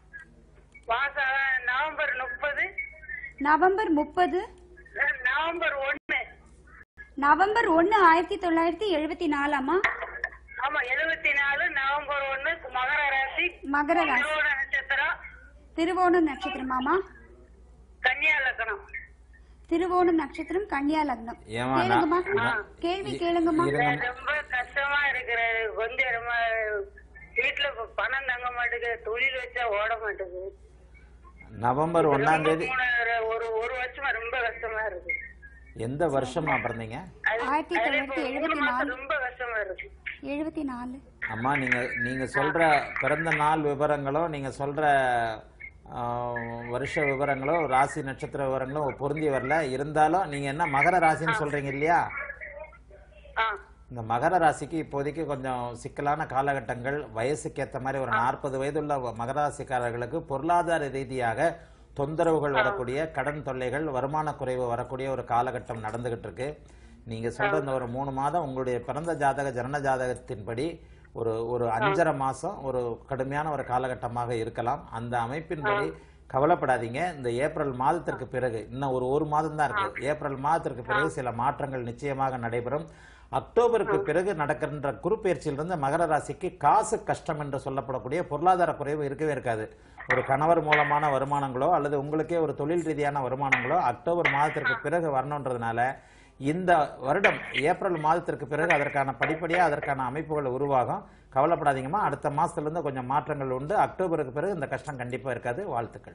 மாசம் நவம்பர் முப்பது
நவம்பர் முப்பது
நவம்பர் ஒண்ணு
நவம்பர் ஒன்னு ஆயிரத்தி தொள்ளாயிரத்தி எழுபத்தி நாலாமா
ஆமா எழுபத்தி நாலு நவம்பர் ஒண்ணு மகர ராசி
மகர ராசி
திருவோண நட்சத்திரம்
திருவோணம் நட்சத்திரமாமா
கன்னியா லக்னம்
திருவோணம் நட்சத்திரம் கன்னியா லக்னம்
ஏம்மா,
கேளுங்கம்மா
நான்-
கேள்வி கேளுங்கம்மா
இருங்க.
ரொம்ப கஷ்டமா இருக்கிறது கொஞ்சம் ரொம்ப வீட்டுல இப்ப பணம் தங்க மாட்டேங்குது தொழில் வச்சா ஓட மாட்டேங்குது
நவம்பர் ஒண்ணாம் தேதி
மூணு ஒரு ஒரு வருஷமா ரொம்ப கஷ்டமா இருக்கு
எந்த வருஷமா பிறந்தீங்க
அது-
ஆயிரத்தி
அது
தொள்ளாயிரத்தி
இப்ப மூணு
எழுபத்தி
மாசம்
நாலு
ரொம்ப கஷ்டமா இருக்கு
எழுபத்தி நாலு
அம்மா நீங்க நீங்க சொல்ற பிறந்த நாள் விவரங்களும் நீங்க சொல்ற ஆஹ், வருஷ விவரங்களும் ராசி நட்சத்திர விவரங்களும் பொருந்தி வரல இருந்தாலும் நீங்க என்ன மகர ராசின்னு சொல்றீங்க இல்லையா
ஆ
இந்த மகர ராசிக்கு இப்போதைக்கு கொஞ்சம் சிக்கலான காலகட்டங்கள் வயசுக்கு ஏத்த மாதிரி ஒரு நாற்பது வயதுள்ள மகர ராசிக்காரர்களுக்கு பொருளாதார ரீதியாக தொந்தரவுகள் வரக்கூடிய கடன் தொல்லைகள் வருமான குறைவு வரக்கூடிய ஒரு காலகட்டம் நடந்துகிட்டு இருக்கு நீங்க சொல்ற இந்த ஒரு மூணு மாதம் உங்களுடைய பிறந்த ஜாதக ஜனன ஜாதகத்தின்படி ஒரு ஒரு அஞ்சரை மாசம் ஒரு கடுமையான ஒரு காலகட்டமாக இருக்கலாம் அந்த அமைப்பின்படி கவலைப்படாதீங்க இந்த ஏப்ரல் மாதத்திற்கு பிறகு இன்னும் ஒரு ஒரு மாதம் தான் இருக்கு ஏப்ரல் மாதத்திற்கு பிறகு சில மாற்றங்கள் நிச்சயமாக நடைபெறும் அக்டோபருக்கு பிறகு நடக்கின்ற குறுப்பெயர்ச்சியிலிருந்து மகர ராசிக்கு காசு கஷ்டம் என்று சொல்லப்படக்கூடிய பொருளாதார குறைவு இருக்கவே இருக்காது ஒரு கணவர் மூலமான வருமானங்களோ அல்லது உங்களுக்கே ஒரு தொழில் ரீதியான வருமானங்களோ அக்டோபர் மாதத்திற்கு பிறகு வரணுன்றதுனால இந்த வருடம் ஏப்ரல் மாதத்திற்கு பிறகு அதற்கான படிப்படியா அதற்கான அமைப்புகள் உருவாகும் கவலைப்படாதீங்கம்மா அடுத்த மாசத்துல இருந்து கொஞ்சம் மாற்றங்கள் உண்டு அக்டோபருக்கு பிறகு இந்த கஷ்டம் கண்டிப்பா இருக்காது வாழ்த்துக்கள்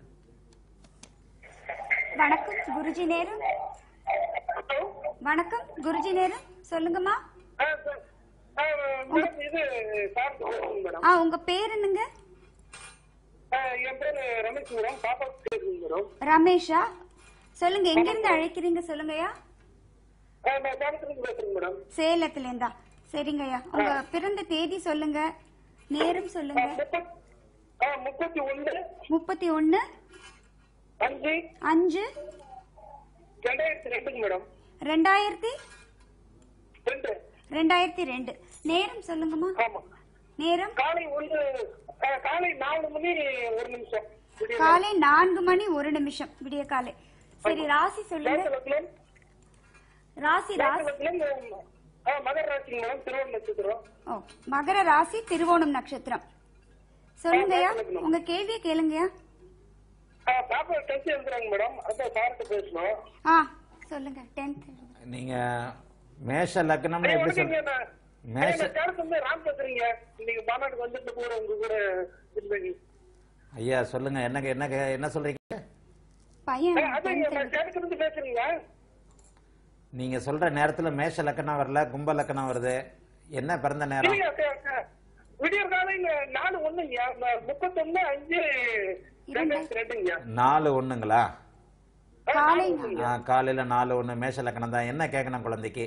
வணக்கம் குருஜி நேரம் வணக்கம் குருஜி நேரம் சொல்லுங்கம்மா
ஆ, சார். ஆ, மேடம், இது சார் சொல்லுங்க மேடம்
ஆ உங்க பேர் என்னங்க
ஆ, என் பேரு ரமேஷ் மேடம் பாப்பா பேசுங்க மேடம்
ரமேஷா சொல்லுங்க எங்க இருந்து அழைக்கிறீங்க சொல்லுங்கய்யா
ஆ, நான் சேலத்துலேருந்து பேசுறேங்க மேடம்
சேலத்துல இருந்தா சரிங்கய்யா உங்க பிறந்த தேதி சொல்லுங்க நேரம் சொல்லுங்க
முப்பத்- ஆ, முப்பத்தி ஒன்று
முப்பத்தி ஒன்னு
அஞ்சு
அஞ்சு
ரெண்டாயிரத்தி ரெண்டுங்க மேடம்
ரெண்டாயிரத்தி
ரெண்டு
ரெண்டாயிரத்தி ரெண்டு நேரம் சொல்லுங்கம்மா
ஆமா
நேரம்
காலை ஒன்று
அஹ், காலை நாலு மணி ஒரு நிமிஷம் விடிய
காலை நான்கு மணி ஒரு நிமிஷம் விடிய காலை சரி ராசி சொல்லுங்க
மேசலக்னம்
ராசி ராசி
மேசலக்னம் அஹ், மகர ராசி மேடம் திருவண்ண நட்சத்திரம்
ஓ மகர ராசி திருவோணம் நட்சத்திரம் சொல்லுங்கய்யா உங்க கேள்வியை கேளுங்கய்யா
அஹ், பாப்பா டெஸ்ட் எழுதுறாங்க மேடம் அதான் சார்கிட்ட பேசணும்
ஆ சொல்லுங்க டென்த்
நீங்க மேஷ லக்னம்னு எப்படி சொல்
வணக்கங்க, நான்
மேஷ
நான் சேலத்துல இருந்து ராம் பேசுறீங்க நீங்க மாநாட்டுக்கு வந்துட்டு கூட உங்க கூட இருந்தீங்க
ஐயா சொல்லுங்க என்னங்க என்ன கே- என்ன சொல்றீங்க
பையன்
அஹ், அதாங்க
tenth
நான் சேலத்துல இருந்து பேசுறீங்க
நீங்க சொல்ற நேரத்துல மேஷ லக்கணம் வரல கும்ப லக்கணம் வருது என்ன பிறந்த நேரம்
இல்லையா, அஹ், அஹ், விடியற் காலையில நாலு ஒண்ணுங்க ம- முப்பத்தொன்னு அஞ்சு ரெண்டாயிரத்தி ரெண்டுங்க
நாலு ஒண்ணுங்களா
அஹ்,
காலை
நாலு ஒண்ணுங்க.
ஆ, காலையில நாலு ஒண்ணு மேஷ லக்கணம் தான் என்ன கேட்கணும் குழந்தைக்கு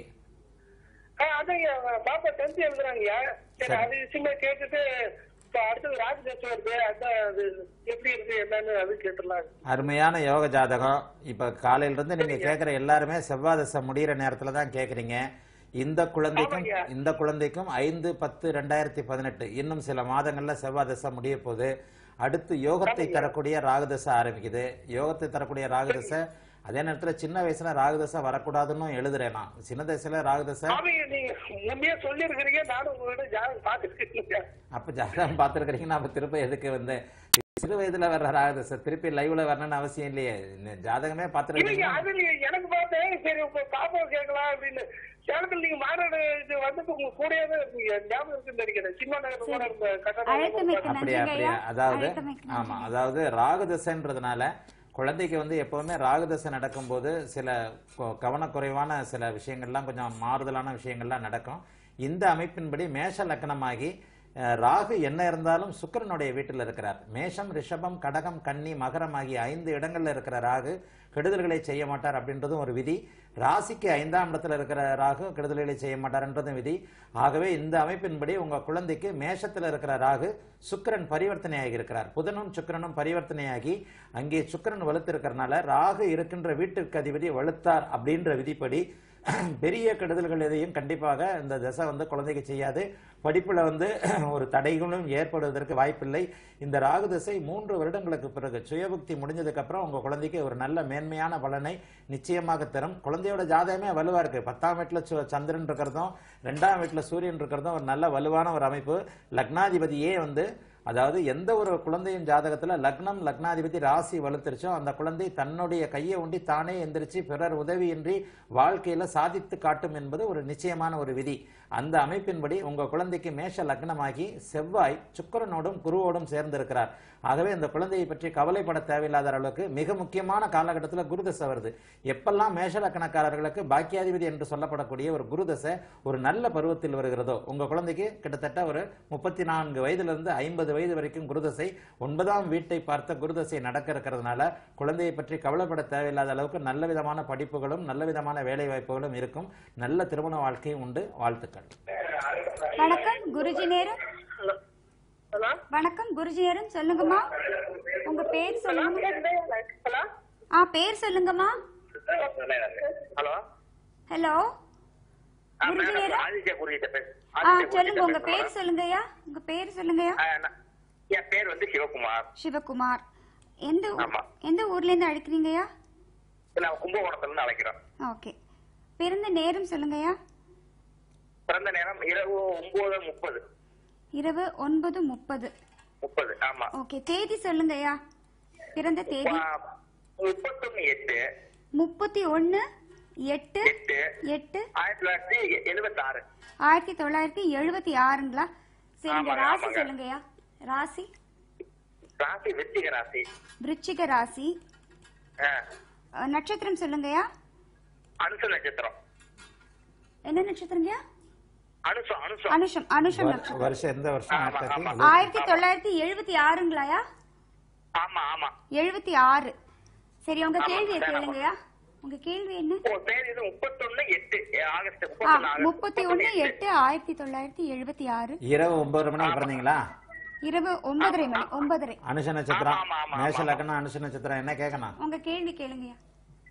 அஹ், அதாங்க பாப்பா டென்த் எழுதுறாங்க சரி
சரி.
அது விஷயமா கேட்டுட்டு இப்ப அடுத்தது ராஜதேசம் வருது அதான் அது எப்படி இருக்கு என்னன்னு அது கேட்டுலாம்
அருமையான யோக ஜாதகம் இப்ப காலையில இருந்து நீங்க கேக்குற எல்லாருமே செவ்வாய் தசை முடியிற நேரத்துல தான் கேக்குறீங்க இந்த குழந்தைக்கும்
ஆமாய்யா.
இந்த குழந்தைக்கும் ஐந்து பத்து ரெண்டாயிரத்தி பதினெட்டு இன்னும் சில மாதங்கள்ல செவ்வாய் தசை முடிய போகுது அடுத்து யோகத்தை தரக்கூடிய ராகுதசை ஆரம்பிக்குது யோகத்தை தரக்கூடிய ராகுதசை அதே நேரத்துல சின்ன வயசுல ராகுதசை வரக்கூடாதுன்னு எழுதுறேன் நான் சின்ன வயசுல ராகுதசை
சாமி நீங்க முன்னே சொல்லி இருக்கிறீங்க நானும் உங்ககிட்ட ஜாதகம் பாத்துருக்கீங்க
அப்ப ஜாதகம் பார்த்துருக்கிறீங்கன்னா அப்ப திருப்பி எதுக்கு வந்து சிறு வயதுல வர்ற ராகுதசை திருப்பி லைவ்ல வரணும்னு அவசியம் இல்லையே இந்த ஜாதகமே
இல்லைங்க
பார்த்துருக்கீங்க
அது நீங்க எனக்கு பார்த்தேன் சரி உங்க பாப்பா கேட்கலாம் அப்படின்னு சேலத்துல நீங்க மாநாடு இது வந்துட்டு உங்க கூடயே தான் இருக்கீங்க ஞாபகம் இருக்குன்னு நினைக்கிறேன் சின்ன நகர் கூட இருந்த
அழைத்தமைக்கு
கட்டணம்
அப்படியா
நன்றிங்க ஐயா
அப்படியா அதாவது
அழைத்தமைக்கு
ஆமா அதாவது ராகுதசைன்றதுனால குழந்தைக்கு வந்து எப்பவுமே ராகுதசை நடக்கும்போது சில கொ- கவனக்குறைவான சில விஷயங்கள்லாம் கொஞ்சம் மாறுதலான விஷயங்கள்லாம் நடக்கும் இந்த அமைப்பின்படி மேஷ லக்னமாகி அஹ், ராகு என்ன இருந்தாலும் சுக்கிரனுடைய வீட்டில் இருக்கிறார் மேஷம் ரிஷபம் கடகம் கன்னி மகரம் ஆகிய ஐந்து இடங்கள்ல இருக்கிற ராகு கெடுதல்களை செய்ய மாட்டார் அப்படின்றதும் ஒரு விதி ராசிக்கு ஐந்தாம் இடத்துல இருக்கிற ராகு கெடுதல்களை செய்ய மாட்டார்ன்றதும் விதி ஆகவே இந்த அமைப்பின்படி உங்க குழந்தைக்கு மேஷத்துல இருக்கிற ராகு சுக்கிரன் பரிவர்த்தனையாகி இருக்கிறார் புதனும் சுக்கிரனும் பரிவர்த்தனையாகி அங்கே சுக்கிரன் வலுத்திருக்கிறனால ராகு இருக்கின்ற வீட்டிற்கு அதிபதி வலுத்தார் அப்படின்ற விதிப்படி பெரிய கெடுதல்கள் எதையும் கண்டிப்பாக இந்த தசை வந்து குழந்தைக்கு செய்யாது படிப்புல வந்து ஒரு தடைகளும் ஏற்படுவதற்கு வாய்ப்பில்லை இந்த ராகு தசை மூன்று வருடங்களுக்கு பிறகு சுயபுக்தி முடிஞ்சதுக்கு அப்புறம் உங்க குழந்தைக்கு ஒரு நல்ல மேன்மையான பலனை நிச்சயமாக தரும் குழந்தையோட ஜாதகமே வலுவா இருக்கு பத்தாம் வீட்டுல சு- சந்திரன் இருக்கிறதும் ரெண்டாம் வீட்டுல சூரியன் இருக்கிறதும் ஒரு நல்ல வலுவான ஒரு அமைப்பு லக்னாதிபதியே வந்து அதாவது எந்த ஒரு குழந்தையின் ஜாதகத்துல லக்னம் லக்னாதிபதி ராசி வலுத்துருச்சோ அந்த குழந்தை தன்னுடைய கையை உண்டி தானே எந்திரிச்சு பிறர் உதவியின்றி வாழ்க்கையில சாதித்து காட்டும் என்பது ஒரு நிச்சயமான ஒரு விதி அந்த அமைப்பின்படி உங்க குழந்தைக்கு மேஷ லக்னமாகி செவ்வாய் சுக்கிரனோடும் குருவோடும் சேர்ந்திருக்கிறார் ஆகவே இந்த குழந்தையை பற்றி கவலைப்பட தேவையில்லாத அளவுக்கு மிக முக்கியமான காலகட்டத்துல குருதசை வருது எப்பெல்லாம் மேஷ லக்கணக்காரர்களுக்கு பாக்கியாதிபதி என்று சொல்லப்படக்கூடிய ஒரு குருதசை ஒரு நல்ல பருவத்தில் வருகிறதோ உங்க குழந்தைக்கு கிட்டத்தட்ட ஒரு முப்பத்தி நான்கு வயதுல இருந்து ஐம்பது வயது வரைக்கும் குருதசை ஒன்பதாம் வீட்டை பார்த்த குருதசை நடக்க இருக்கிறதுனால குழந்தையை பற்றி கவலைப்பட தேவையில்லாத அளவுக்கு நல்ல விதமான படிப்புகளும் நல்ல விதமான வேலை வாய்ப்புகளும் இருக்கும் நல்ல திருமண வாழ்க்கையும் உண்டு வாழ்த்துக்கள்
வணக்கம் குருஜி நேரம்
ஹலோ
வணக்கம் குருஜி நேரம் சொல்லுங்கம்மா உங்க பேர் சொல்லுங்க
ஹலோ
ஆ பேர் சொல்லுங்கம்மா
ஹலோ
ஹலோ குருஜி நேரம்
ஆதித்யா குருஜிட்ட பேச
ஆ சொல்லுங்க உங்க பேர் சொல்லுங்கய்யா உங்க பேர் சொல்லுங்கய்யா
என் பேர் வந்து சிவகுமார்
சிவகுமார் எந்த ஊ-
ஆமா.
எந்த ஊர்ல இருந்து அழைக்கிறீங்கய்யா
நான் கும்பகோணத்துல இருந்து அழைக்கிறோம்
ஓகே பிறந்த நேரம் சொல்லுங்கய்யா
பிறந்த நேரம் இரவு ஒன்பது முப்பது
இரவு ஒன்பது முப்பது
முப்பது ஆமா
ஓகே தேதி சொல்லுங்கய்யா பிறந்த தேதி
முப்பத்தொன்னு எட்டு
முப்பத்தி ஒன்னு எட்டு
எட்டு
எட்டு
ஆயிரத்தி தொள்ளாயிரத்தி எழுபத்தி ஆறு
ஆயிரத்தி தொள்ளாயிரத்தி எழுபத்தி ஆறுங்களா சரிங்க
ஆமாங்க,
ராசி
ஆமாங்க.
சொல்லுங்கய்யா ராசி
ராசி விருச்சிக ராசி
விருச்சிக ராசி
ஆ,
அஹ், நட்சத்திரம் சொல்லுங்கய்யா
அனுச நட்சத்திரம்
என்ன நட்சத்திரங்கய்யா
அனுசம் அனுசம்
அனுஷம் அனுஷம்
வரு-
நட்சத்திரம்
வருஷம் எந்த வருஷம்
ஆமா,
ஆயிரத்தி
ஆமா.
தொள்ளாயிரத்தி
ஆயிரத்தி தொள்ளாயிரத்தி எழுபத்தி ஆறுங்களாயா
ஆமா ஆமா
எழுபத்தி ஆறு சரி உங்க
ஆமா,
கேள்வியை
ஆமா.
கேளுங்கய்யா உங்க கேள்வி என்ன
உங்க பேர் இது முப்பத்தொன்னு எட்டு ஆகஸ்ட்
ஆ
முப்பத்தொன்னு ஆகஸ்ட்
முப்பத்தி ஒன்னு எட்டு ஆயிரத்தி தொள்ளாயிரத்தி எழுபத்தி ஆறு
இரவு ஒன்பது மணிக்கு பிறந்தீங்களா
இரவு ஒன்பதரை மணி ஒன்பதரை
அனுஷ நட்சத்திரம்
ஆமா, ஆமா, ஆமா,
மேஷ
ஆமா.
லக்னம் அனுஷ நட்சத்திரம் என்ன கேட்கணும்
உங்க கேள்வி கேளுங்கய்யா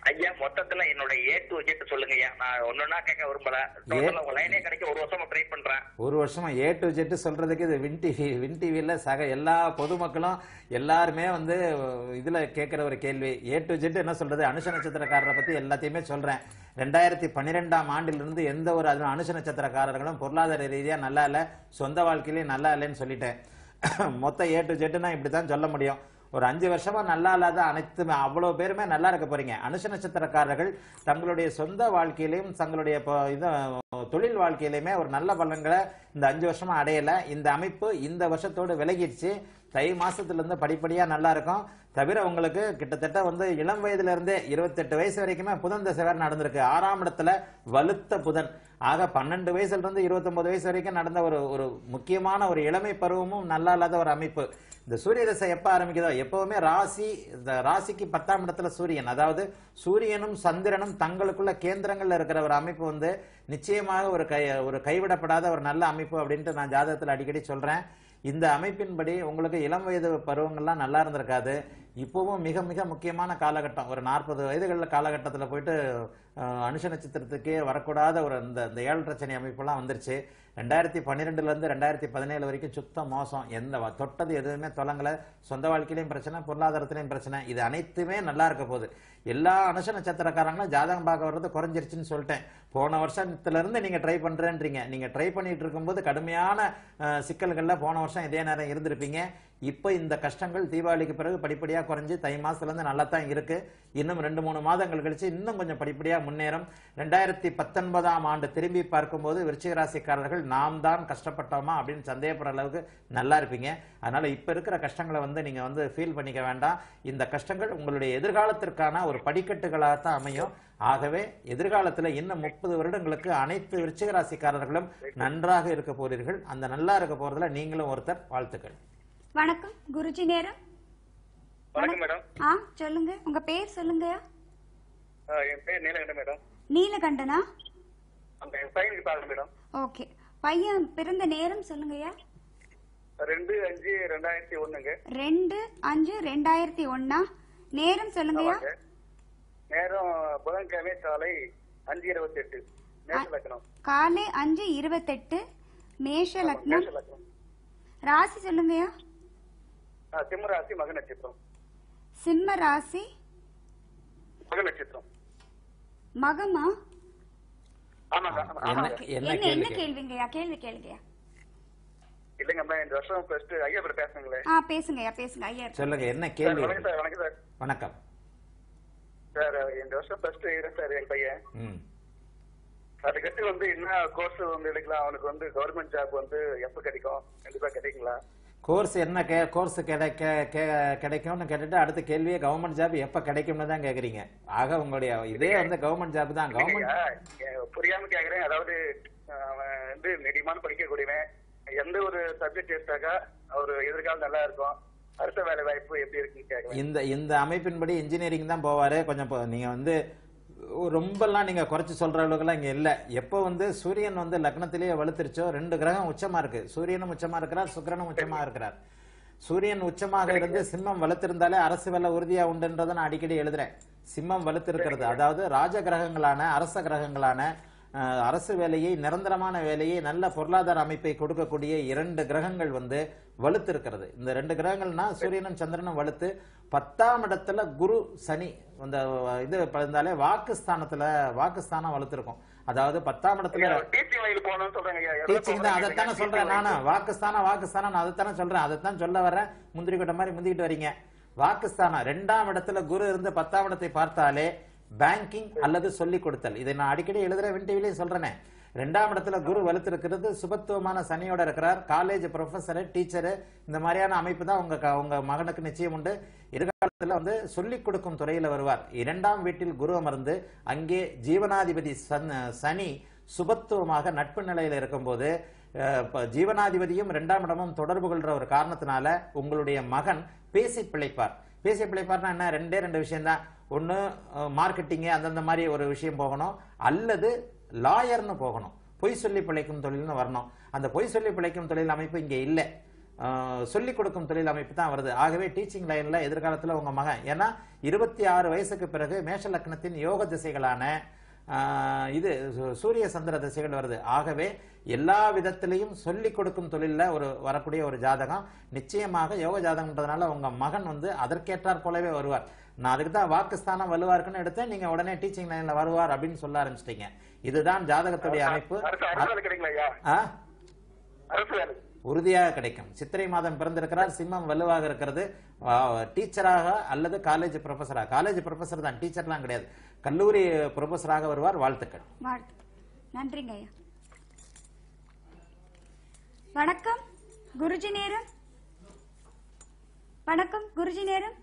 ஐயா மொத்தத்துல என்னோட ஏ டு ஜெட் சொல்லுங்க ஐயா நான் ஒன்னொன்னா கேட்க விரும்பல டோட்டலா உங்க லைனே கிடைக்க ஒரு வருஷமா ட்ரை பண்றேன்
ஒரு வருஷமா ஏ டு ஜெட் சொல்றதுக்கு இது வின் டிவி வின் டிவியில் சக எல்லா பொதுமக்களும் எல்லாருமே வந்து இதுல கேட்குற ஒரு கேள்வி ஏ டு ஜெட் என்ன சொல்றது அனுஷ நட்சத்திரக்காரரை பத்தி எல்லாத்தையுமே சொல்றேன் ரெண்டாயிரத்தி பன்னிரெண்டாம் ஆண்டிலிருந்து எந்த ஒரு அது அனுஷ நட்சத்திரக்காரர்களும் பொருளாதார ரீதியா நல்லா இல்லை சொந்த வாழ்க்கையிலேயும் நல்லா இல்லைன்னு சொல்லிட்டேன் மொத்த ஏ டு ஜெட்டுனா இப்படி தான் சொல்ல முடியும் ஒரு அஞ்சு வருஷமா நல்லா இல்லாத அனைத்துமே அவ்வளவு பேருமே நல்லா இருக்க போறீங்க அனுஷ நட்சத்திரக்காரர்கள் தங்களுடைய சொந்த வாழ்க்கையிலையும் தங்களுடைய இப்போ இது தொழில் வாழ்க்கையிலுமே ஒரு நல்ல பலன்களை இந்த அஞ்சு வருஷமா அடையல இந்த அமைப்பு இந்த வருஷத்தோடு விலகிடுச்சு தை மாசத்துல இருந்து படிப்படியா நல்லா இருக்கும் தவிர உங்களுக்கு கிட்டத்தட்ட வந்து இளம் வயதுல இருந்தே இருபத்தெட்டு வயசு வரைக்குமே புதன் தசை வேற நடந்திருக்கு ஆறாம் இடத்துல வலுத்த புதன் ஆக பன்னெண்டு வயசுல இருந்து இருபத்தொன்பது வயசு வரைக்கும் நடந்த ஒரு ஒரு முக்கியமான ஒரு இளமை பருவமும் நல்லா இல்லாத ஒரு அமைப்பு இந்த சூரிய தசை எப்ப ஆரம்பிக்குதோ எப்பவுமே ராசி இந்த ராசிக்கு பத்தாம் இடத்துல சூரியன் அதாவது சூரியனும் சந்திரனும் தங்களுக்குள்ள கேந்திரங்கள்ல இருக்கிற ஒரு அமைப்பு வந்து நிச்சயமாக ஒரு கை ஒரு கைவிடப்படாத ஒரு நல்ல அமைப்பு அப்படின்ட்டு நான் ஜாதகத்தில் அடிக்கடி சொல்றேன் இந்த அமைப்பின்படி உங்களுக்கு இளம் வயது பருவங்கள்லாம் நல்லா இருந்திருக்காது இப்போவும் மிக மிக முக்கியமான காலகட்டம் ஒரு நாற்பது வயதுகளில் காலகட்டத்தில் போயிட்டு அஹ், அனுஷ நட்சத்திரத்துக்கே வரக்கூடாத ஒரு இந்த இந்த ஏழு பிரச்சனை அமைப்பெல்லாம் வந்துருச்சு ரெண்டாயிரத்தி பன்னிரெண்டுலேருந்து ரெண்டாயிரத்தி பதினேழு வரைக்கும் சுத்த மோசம் எந்த வ- தொட்டது எதுவுமே தொலங்கலை சொந்த வாழ்க்கையிலையும் பிரச்சனை பொருளாதாரத்திலையும் பிரச்சனை இது அனைத்துமே நல்லா இருக்க போகுது எல்லா அனுஷ நட்சத்திரக்காரங்களும் ஜாதகம் பார்க்க வர்றது குறைஞ்சிருச்சுன்னு சொல்லிட்டேன் போன வருஷத்துல இருந்து நீங்க ட்ரை பண்றேன்றீங்க நீங்க ட்ரை பண்ணிட்டு இருக்கும்போது கடுமையான அஹ், சிக்கல்கள்ல போன வருஷம் இதே நேரம் இருந்திருப்பீங்க இப்போ இந்த கஷ்டங்கள் தீபாவளிக்கு பிறகு படிப்படியா குறைஞ்சு தை மாசத்துல இருந்து நல்லா தான் இருக்கு இன்னும் ரெண்டு மூணு மாதங்கள் கழிச்சு இன்னும் கொஞ்சம் படிப்படியா முன்னேறும் ரெண்டாயிரத்தி பத்தொன்பதாம் ஆண்டு திரும்பி பார்க்கும்போது விருச்சிக ராசிக்காரர்கள் நாம் தான் கஷ்டப்பட்டோமா அப்படின்னு சந்தேகப்படுற அளவுக்கு நல்லா இருப்பீங்க அதனால இப்ப இருக்கிற கஷ்டங்களை வந்து நீங்க வந்து ஃபீல் பண்ணிக்க வேண்டாம் இந்த கஷ்டங்கள் உங்களுடைய எதிர்காலத்திற்கான ஒரு படிக்கட்டுகளாக தான் அமையும் ஆகவே எதிர்காலத்துல இன்னும் முப்பது வருடங்களுக்கு அனைத்து விருச்சிக ராசிக்காரர்களும் நன்றாக இருக்க போறீர்கள் அந்த நல்லா இருக்க போறதுல நீங்களும் ஒருத்தர் வாழ்த்துக்கள்
வணக்கம் குருஜி நேரம்
வணக்கம் மேடம்
ஆ சொல்லுங்க உங்க பேர் சொல்லுங்க
ஆஹ் என் பேர் நீலகண்டன் மேடம்
நீலகண்டனா
அந்த என் பையனுக்கு பாருங்க மேடம்
ஓகே பையன் பிறந்த நேரம் சொல்லுங்கய்யா
ரெண்டு அஞ்சு ரெண்டாயிரத்தி ஒண்ணுங்க
ரெண்டு அஞ்சு ரெண்டாயிரத்தி ஒன்னா நேரம் சொல்லுங்கய்யா
ஆமாங்க. நேரம் புதன்கிழமை காலை அஞ்சு இருபத்தி எட்டு மேஷ லக்னம்
காலை அஞ்சு இருபத்தெட்டு மேஷ லக்னம்
மேஷ லக்னம்
ராசி சொல்லுங்கய்யா
ஆ, சிம்மராசி மக நட்சத்திரம்
சிம்ம ராசி
மக நட்சத்திரம்
மகமா
ஆமாங்க ஆமா,
என்ன
ஆமாங்க
என்ன
என்ன என்ன
கேள்வி
கேள்விங்கய்யா கேள்வி கேளுங்கய்யா
இல்லைங்கம்மா இந்த வருஷம் ஃபர்ஸ்ட் ஐயா பேர் பேசுங்களே
ஆ பேசுங்கய்யா பேசுங்க ஐயா
சொல்லுங்க என்ன
சார்
கேள்வி
வணக்கம் சார் வணக்கம் சார்
வணக்கம்
சார் இந்த வருஷம் ஃபர்ஸ்ட் இயர் சார் என் பையன்
ம்
அதுக்கடுத்து வந்து என்ன கோர்ஸ் வந்து எடுக்கலாம் அவனுக்கு வந்து கவர்மெண்ட் ஜாப் வந்து எப்ப கிடைக்கும் கண்டிப்பா கிடைக்குங்களா
கோர்ஸ் என்ன கே கோர்ஸ் கிடைக்க கே- கிடைக்கும்னு கேட்டுட்டு அடுத்த கேள்வியே கவர்மெண்ட் ஜாப் எப்ப கிடைக்கும்னு தான் கேக்குறீங்க ஆக உங்களுடைய இதே வந்து கவர்மெண்ட் ஜாப் தான் கவர்மெண்ட்
ஐயா, எ- புரியாம கேக்குறேன் அதாவது அஹ், அவன் வந்து மீடியமான படிக்கக்கூடியவன் எந்த ஒரு சப்ஜெக்ட் எடுத்தாக்கா அவர் எதிர்காலம் நல்லா இருக்கும் அடுத்த வேலை வாய்ப்பு எப்படி இருக்குன்னு கேக்குறேன்
இந்த இந்த அமைப்பின்படி இன்ஜினியரிங் தான் போவாரு கொஞ்சம் இப்போ நீங்க வந்து ரொம்பலாம் நீங்க குறைச்சு சொல்ற அளவுக்குலாம் இங்க இல்ல எப்போ வந்து சூரியன் வந்து லக்னத்திலேயே வலுத்துருச்சோ ரெண்டு கிரகம் உச்சமா இருக்கு சூரியனும் உச்சமா இருக்கிறார் சுக்கிரனும் உச்சமா இருக்கிறார் சூரியன் உச்சமாக இருந்து சிம்மம் வலுத்திருந்தாலே அரசு வேலை உறுதியா உண்டுன்றதை நான் அடிக்கடி எழுதுறேன் சிம்மம் வலுத்திருக்கிறது அதாவது ராஜ கிரகங்களான அரச கிரகங்களான அஹ், அரசு வேலையை நிரந்தரமான வேலையை நல்ல பொருளாதார அமைப்பை கொடுக்கக்கூடிய இரண்டு கிரகங்கள் வந்து வலுத்திருக்கிறது இந்த ரெண்டு கிரகங்கள்னா சூரியனும் சந்திரனும் வலுத்து பத்தாம் இடத்துல குரு சனி இந்த இது இருந்தாலே வாக்குஸ்தானத்துல வாக்குஸ்தானம் வலுத்திருக்கும் அதாவது பத்தாம் இடத்துல
டீச்சிங் வயல் போகணும்னு சொல்றாங்க ஐயா. எவ்வளவு
டீச்சிங் தான்
போகணும்னு
அதைத்தானே
கேக்குறீங்க?
சொல்றேன்
teaching
நானும் வாக்குஸ்தானம் வாக்குஸ்தானம் நான் அதைத்தானே சொல்றேன் அதைத்தான் சொல்ல வரேன் முந்திரி கொட்ட மாதிரி முந்திக்கிட்டு வரீங்க வாக்குஸ்தானம் ரெண்டாம் இடத்துல குரு இருந்து பத்தாம் இடத்தை பார்த்தாலே பேங்கிங் அல்லது சொல்லிக் கொடுத்தல் இதை நான் அடிக்கடி எழுதுற விண்டிவிலையும் சொல்றேனே ரெண்டாம் இடத்துல குரு வலுத்திருக்கிறது சுபத்துவமான சனியோட இருக்கிறார் காலேஜ் ப்ரொஃபஸரு டீச்சரு இந்த மாதிரியான அமைப்பு தான் உங்க க- உங்க மகனுக்கு நிச்சயம் உண்டு எதிர்காலத்துல வந்து சொல்லிக் கொடுக்கும் துறையில வருவார் இரண்டாம் வீட்டில் குரு அமர்ந்து அங்கே ஜீவனாதிபதி சன்- சனி சுபத்துவமாக நட்பு நிலையில இருக்கும்போது அஹ், இப்ப ஜீவனாதிபதியும் இரண்டாம் இடமும் தொடர்பு கொள்ற ஒரு காரணத்தினால உங்களுடைய மகன் பேசி பிழைப்பார் பேசி பிழைப்பார்னா என்ன ரெண்டே ரெண்டு விஷயம் தான் ஒன்று மார்க்கெட்டிங்கு அந்தந்த மாதிரி ஒரு விஷயம் போகணும் அல்லது லாயர்னு போகணும் பொய் சொல்லி பிழைக்கும் தொழில்னு வரணும் அந்த பொய் சொல்லி பிழைக்கும் தொழில் அமைப்பு இங்கே இல்லை சொல்லிக் கொடுக்கும் தொழில் அமைப்பு தான் வருது ஆகவே டீச்சிங் லைன்ல எதிர்காலத்துல உங்க மகன் ஏன்னா இருபத்தி ஆறு வயசுக்கு பிறகு மேஷ லக்னத்தின் யோக திசைகளான ஆஹ், இது சு- சூரிய சந்திர திசைகள் வருது ஆகவே எல்லா விதத்திலையும் சொல்லிக் கொடுக்கும் தொழில்ல ஒரு வரக்கூடிய ஒரு ஜாதகம் நிச்சயமாக யோக ஜாதகம்ன்றதுனால உங்க மகன் வந்து அதற்கேற்றாற் போலவே வருவார் நான் அதுக்கு தான் வாக்குஸ்தானம் வலுவா இருக்குன்னு எடுத்தேன் நீங்க உடனே டீச்சிங் லைன்ல வருவார் அப்படின்னு சொல்ல ஆரம்பிச்சிட்டீங்க இதுதான் ஜாதகத்துடைய அமைப்பு
அரசு அரசு வேலை கிடைக்குங்களா ஐயா
ஆ?
அரசு வேலை
உறுதியாக கிடைக்கும் சித்திரை மாதம் பிறந்திருக்கிறார் சிம்மம் வலுவாக இருக்கிறது ஆ, டீச்சராக அல்லது காலேஜ் ப்ரொஃபஸரா காலேஜ் ப்ரொஃபஸர் தான் டீச்சர்லாம் கிடையாது கல்லூரி ப்ரொஃபஸராக வருவார் வாழ்த்துக்கள்
வாழ்த்து நன்றிங்க ஐயா வணக்கம் குருஜி நேரம் வணக்கம் குருஜி நேரம்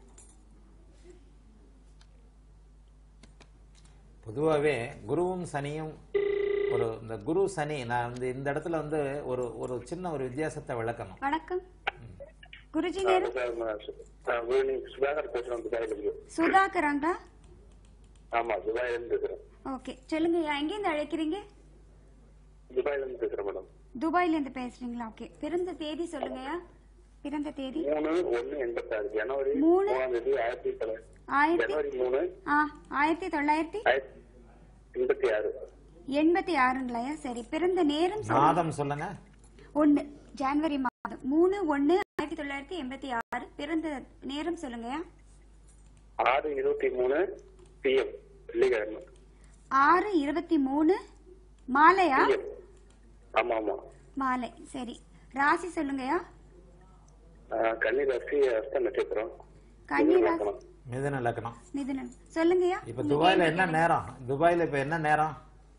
பொதுவாகவே குருவும் சனியும் ஒரு இந்த குரு சனி நான் வந்து இந்த இடத்துல வந்து ஒரு ஒரு சின்ன ஒரு வித்தியாசத்தை விளக்கணும்
வணக்கம் குருஜி நேரம்
சுதாகர் பேசுறேன் துபாயில இருந்து
சுதாகராங்களா
ஆமா துபாயில இருந்து பேசுறேன்
ஓகே சொல்லுங்க ஐயா எங்கேருந்து அழைக்கிறீங்க
துபாயில இருந்து பேசுறேன் மேடம்
துபாயில இருந்து பேசுறீங்களா ஓகே பிறந்த தேதி சொல்லுங்கய்யா பிறந்த தேதி
மூணு ஒண்ணு எண்பத்தாறு ஜனவரி
மூணு?
மூணாம் தேதி ஆயிரத்தி தொள்ளாயிரத்தி
ஆயிரத்தி
ஜனவரி மூணு
ஆ ஆயிரத்தி தொள்ளாயிரத்தி
ஆயிரத்தி எண்பத்தி ஆறு
எண்பத்தி ஆறுங்களையா சரி பிறந்த நேரம் சொல்லுங்க.
மாதம் சொல்லுங்க
ஒண்ணு ஜனவரி மாதம் மூணு ஒண்ணு ஆயிரத்தி தொள்ளாயிரத்தி எண்பத்தி ஆறு பிறந்த நேரம் சொல்லுங்கய்யா
ஆறு இருபத்தி மூணு பிஎம் வெள்ளிக்கிழமை
ஆறு இருபத்தி மூணு மாலையா
PM. ஆமா ஆமா
மாலை சரி ராசி சொல்லுங்கய்யா
ஆஹ் கன்னிராசி அஸ்த நட்சத்திரம்
கன்னிராசி
மிதுன லக்னம்
மிதுனம் சொல்லுங்கய்யா
இப்ப துபாயில என்ன நேரம் துபாயில இப்ப என்ன நேரம்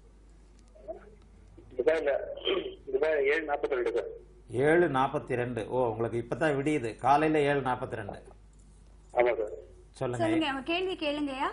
துபாயில துபாய் ஏழு நாற்பத்தி ரெண்டு சார்
ஏழு நாற்பத்தி ரெண்டு ஓ உங்களுக்கு இப்பதான் விடியுது காலையில ஏழு நாற்பத்தி ரெண்டு
ஆமா சார்
சொல்லுங்க
சொல்லுங்க உங்க கேள்வி கேளுங்கய்யா